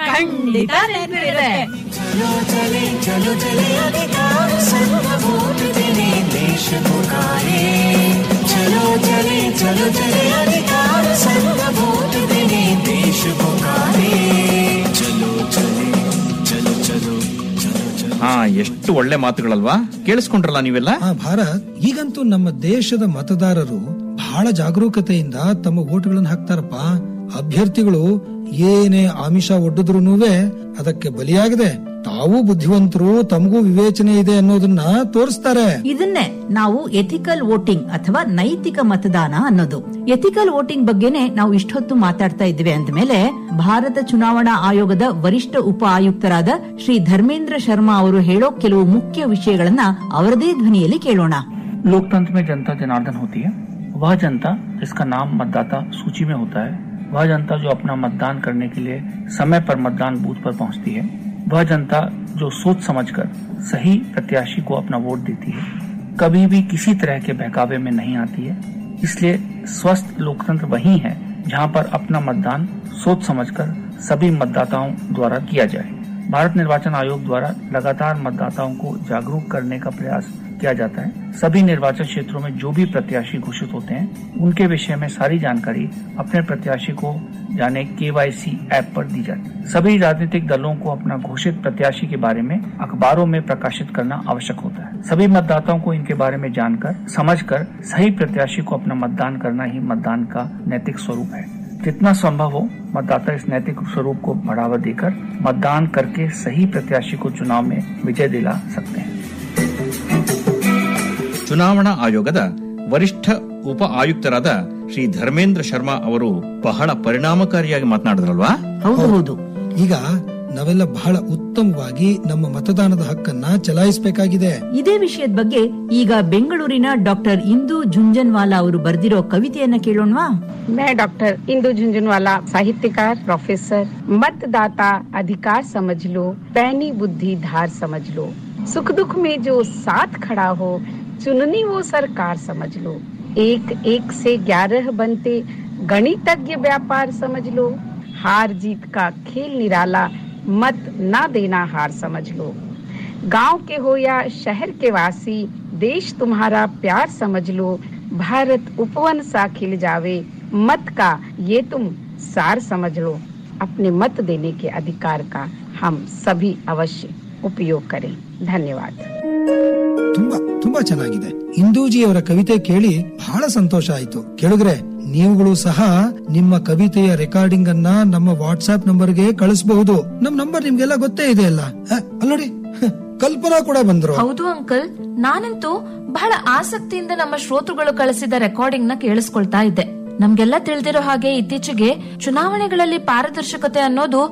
ಖಂಡಿತ ನೆನಪಿದೆ चलो चले चलो चले अधिकार संग वोट देने देश पुकारे चलो चले चलो चले अधिकार संग वोट देने देश पुकारे चलो चले चलो चलो चलो चलो ಹಾ ಎಷ್ಟು ಒಳ್ಳೆ ಮಾತುಗಳಲ್ವಾ ಕೇಳಿಸ್ಕೊಂಡ್ರಲ್ಲ ನೀವೆಲ್ಲ ಆ ಭಾರತ್ ಈಗಂತೂ ನಮ್ಮ ದೇಶದ ಮತದಾರರು ಬಹಳ ಜಾಗರೂಕತೆಯಿಂದ ತಮ್ಮ ಓಟ್ಗಳನ್ನು ಹಾಕ್ತಾರಪ್ಪ ಅಭ್ಯರ್ಥಿಗಳು ಏನೇ ಆಮಿಷ ಒಡ್ಡಿದ್ರೂನುವೆ ಅದಕ್ಕೆ ಬಲಿಯಾಗದೆ ತಾವು ಬುದ್ಧಿವಂತರು ತಮಗೂ ವಿವೇಚನೆ ಇದೆ ಅನ್ನೋದನ್ನ ತೋರಿಸ್ತಾರೆ ಇದನ್ನೇ ನಾವು ಎಥಿಕಲ್ ವೋಟಿಂಗ್ ಅಥವಾ ನೈತಿಕ ಮತದಾನ ಅನ್ನೋದು ಎಥಿಕಲ್ ವೋಟಿಂಗ್ ಬಗ್ಗೆನೆ ನಾವು ಇಷ್ಟೊತ್ತು ಮಾತಾಡ್ತಾ ಇದ್ವಿ ಅಂದ್ಮೇಲೆ ಭಾರತ ಚುನಾವಣಾ ಆಯೋಗದ ವರಿಷ್ಠ ಉಪ ಆಯುಕ್ತರಾದ ಶ್ರೀ ಧರ್ಮೇಂದ್ರ ಶರ್ಮಾ ಅವರು ಹೇಳೋ ಕೆಲವು ಮುಖ್ಯ ವಿಷಯಗಳನ್ನ ಅವರದೇ ಧ್ವನಿಯಲ್ಲಿ ಕೇಳೋಣ लोकतंत्र में जनता जनार्दन होती है वह जनता जिसका नाम मतदाता सूची में होता है वह जनता जो अपना मतदान करने के लिए समय पर मतदान बूथ पर पहुंचती है वह जनता जो सोच समझकर सही प्रत्याशी को अपना वोट देती है कभी भी किसी तरह के बहकावे में नहीं आती है इसलिए स्वस्थ लोकतंत्र वही है जहां पर अपना मतदान सोच समझकर सभी मतदाताओं द्वारा किया जाए भारत निर्वाचन आयोग द्वारा लगातार मतदाताओं को जागरूक करने का प्रयास किया जाता है सभी निर्वाचन क्षेत्रों में जो भी प्रत्याशी घोषित होते हैं उनके विषय में सारी जानकारी अपने प्रत्याशी को जाने केवाईसी ऐप पर दी जाती है सभी राजनीतिक दलों को अपना घोषित प्रत्याशी के बारे में अखबारों में प्रकाशित करना आवश्यक होता है सभी मतदाताओं को इनके बारे में जानकर समझकर सही प्रत्याशी को अपना मतदान करना ही मतदान का नैतिक स्वरूप है जितना संभव हो मतदाता इस नैतिक स्वरूप को बढ़ावा देकर मतदान करके सही प्रत्याशी को चुनाव में विजय दिला सकते हैं ಚುನಾವಣಾ ಆಯೋಗದ ವರಿಷ್ಠ ಉಪ ಆಯುಕ್ತರಾದ ಶ್ರೀ ಧರ್ಮೇಂದ್ರ ಶರ್ಮಾ ಅವರು ಬಹಳ ಪರಿಣಾಮಕಾರಿಯಾಗಿ ಮಾತನಾಡಿದ್ರಲ್ವಾ ಹೌದು ಹೌದು ಈಗ ನಾವೆಲ್ಲ ಬಹಳ ಉತ್ತಮವಾಗಿ ನಮ್ಮ ಮತದಾನದ ಹಕ್ಕನ್ನ ಚಲಾಯಿಸಬೇಕಾಗಿದೆ ಇದೇ ವಿಷಯದ ಬಗ್ಗೆ ಈಗ ಬೆಂಗಳೂರಿನ ಡಾಕ್ಟರ್ ಇಂದು झुंझुनवाला ಅವರು ಬರೆದಿರೋ ಕವಿತೆಯನ್ನ ಕೇಳೋಣವಾ मैं डॉक्टर इंदु झुंझुनवाला साहित्यकार प्रोफेसर मतदाता अधिकार समझ लो पैनी बुद्धि धार समझ लो सुख दुख में जो साथ खड़ा हो चुननी वो सरकार समझ लो एक एक से ग्यारह बनते गणितज्ञ व्यापार समझ लो हार जीत का खेल निराला मत ना देना हार समझ लो गांव के हो या शहर के वासी देश तुम्हारा प्यार समझ लो भारत उपवन सा खिल जावे मत का ये तुम सार समझ लो अपने मत देने के अधिकार का हम सभी अवश्य उपयोग करें धन्यवाद ತುಂಬಾ ತುಂಬಾ ಚೆನ್ನಾಗಿದೆ ಇಂದೂಜಿ ಅವರ ಕವಿತೆ ಕೇಳಿ ಬಹಳ ಸಂತೋಷ ಆಯ್ತು ಕೇಳಿದ್ರೆ ನೀವುಗಳು ಸಹ ನಿಮ್ಮ ಕವಿತೆಯ ರೆಕಾರ್ಡಿಂಗ್ ಅನ್ನ ನಮ್ಮ ವಾಟ್ಸ್ಆಪ್ ನಂಬರ್ಗೆ ಕಳಿಸಬಹುದು ನಮ್ ನಂಬರ್ ನಿಮ್ಗೆಲ್ಲ ಗೊತ್ತೇ ಇದೆ ಅಲ್ಲ ಹ, ಅಲ್ಲ್ ನೋಡಿ ಹ, ಕಲ್ಪನಾ ಕೂಡ ಬಂದ್ರು ಹೌದು ಅಂಕಲ್ ನಾನಂತೂ ಬಹಳ ಆಸಕ್ತಿಯಿಂದ ನಮ್ಮ ಶ್ರೋತೃಗಳು ಕಳಿಸಿದ ರೆಕಾರ್ಡಿಂಗ್ ನ ಕೇಳಿಸ್ಕೊಳ್ತಾ ಇದ್ದೆ ನಮ್ಗೆಲ್ಲ ತಿಳಿದಿರೋ ಹಾಗೆ ಇತ್ತೀಚೆಗೆ ಚುನಾವಣೆಗಳಲ್ಲಿ ಪಾರದರ್ಶಕತೆ ಅನ್ನೋದು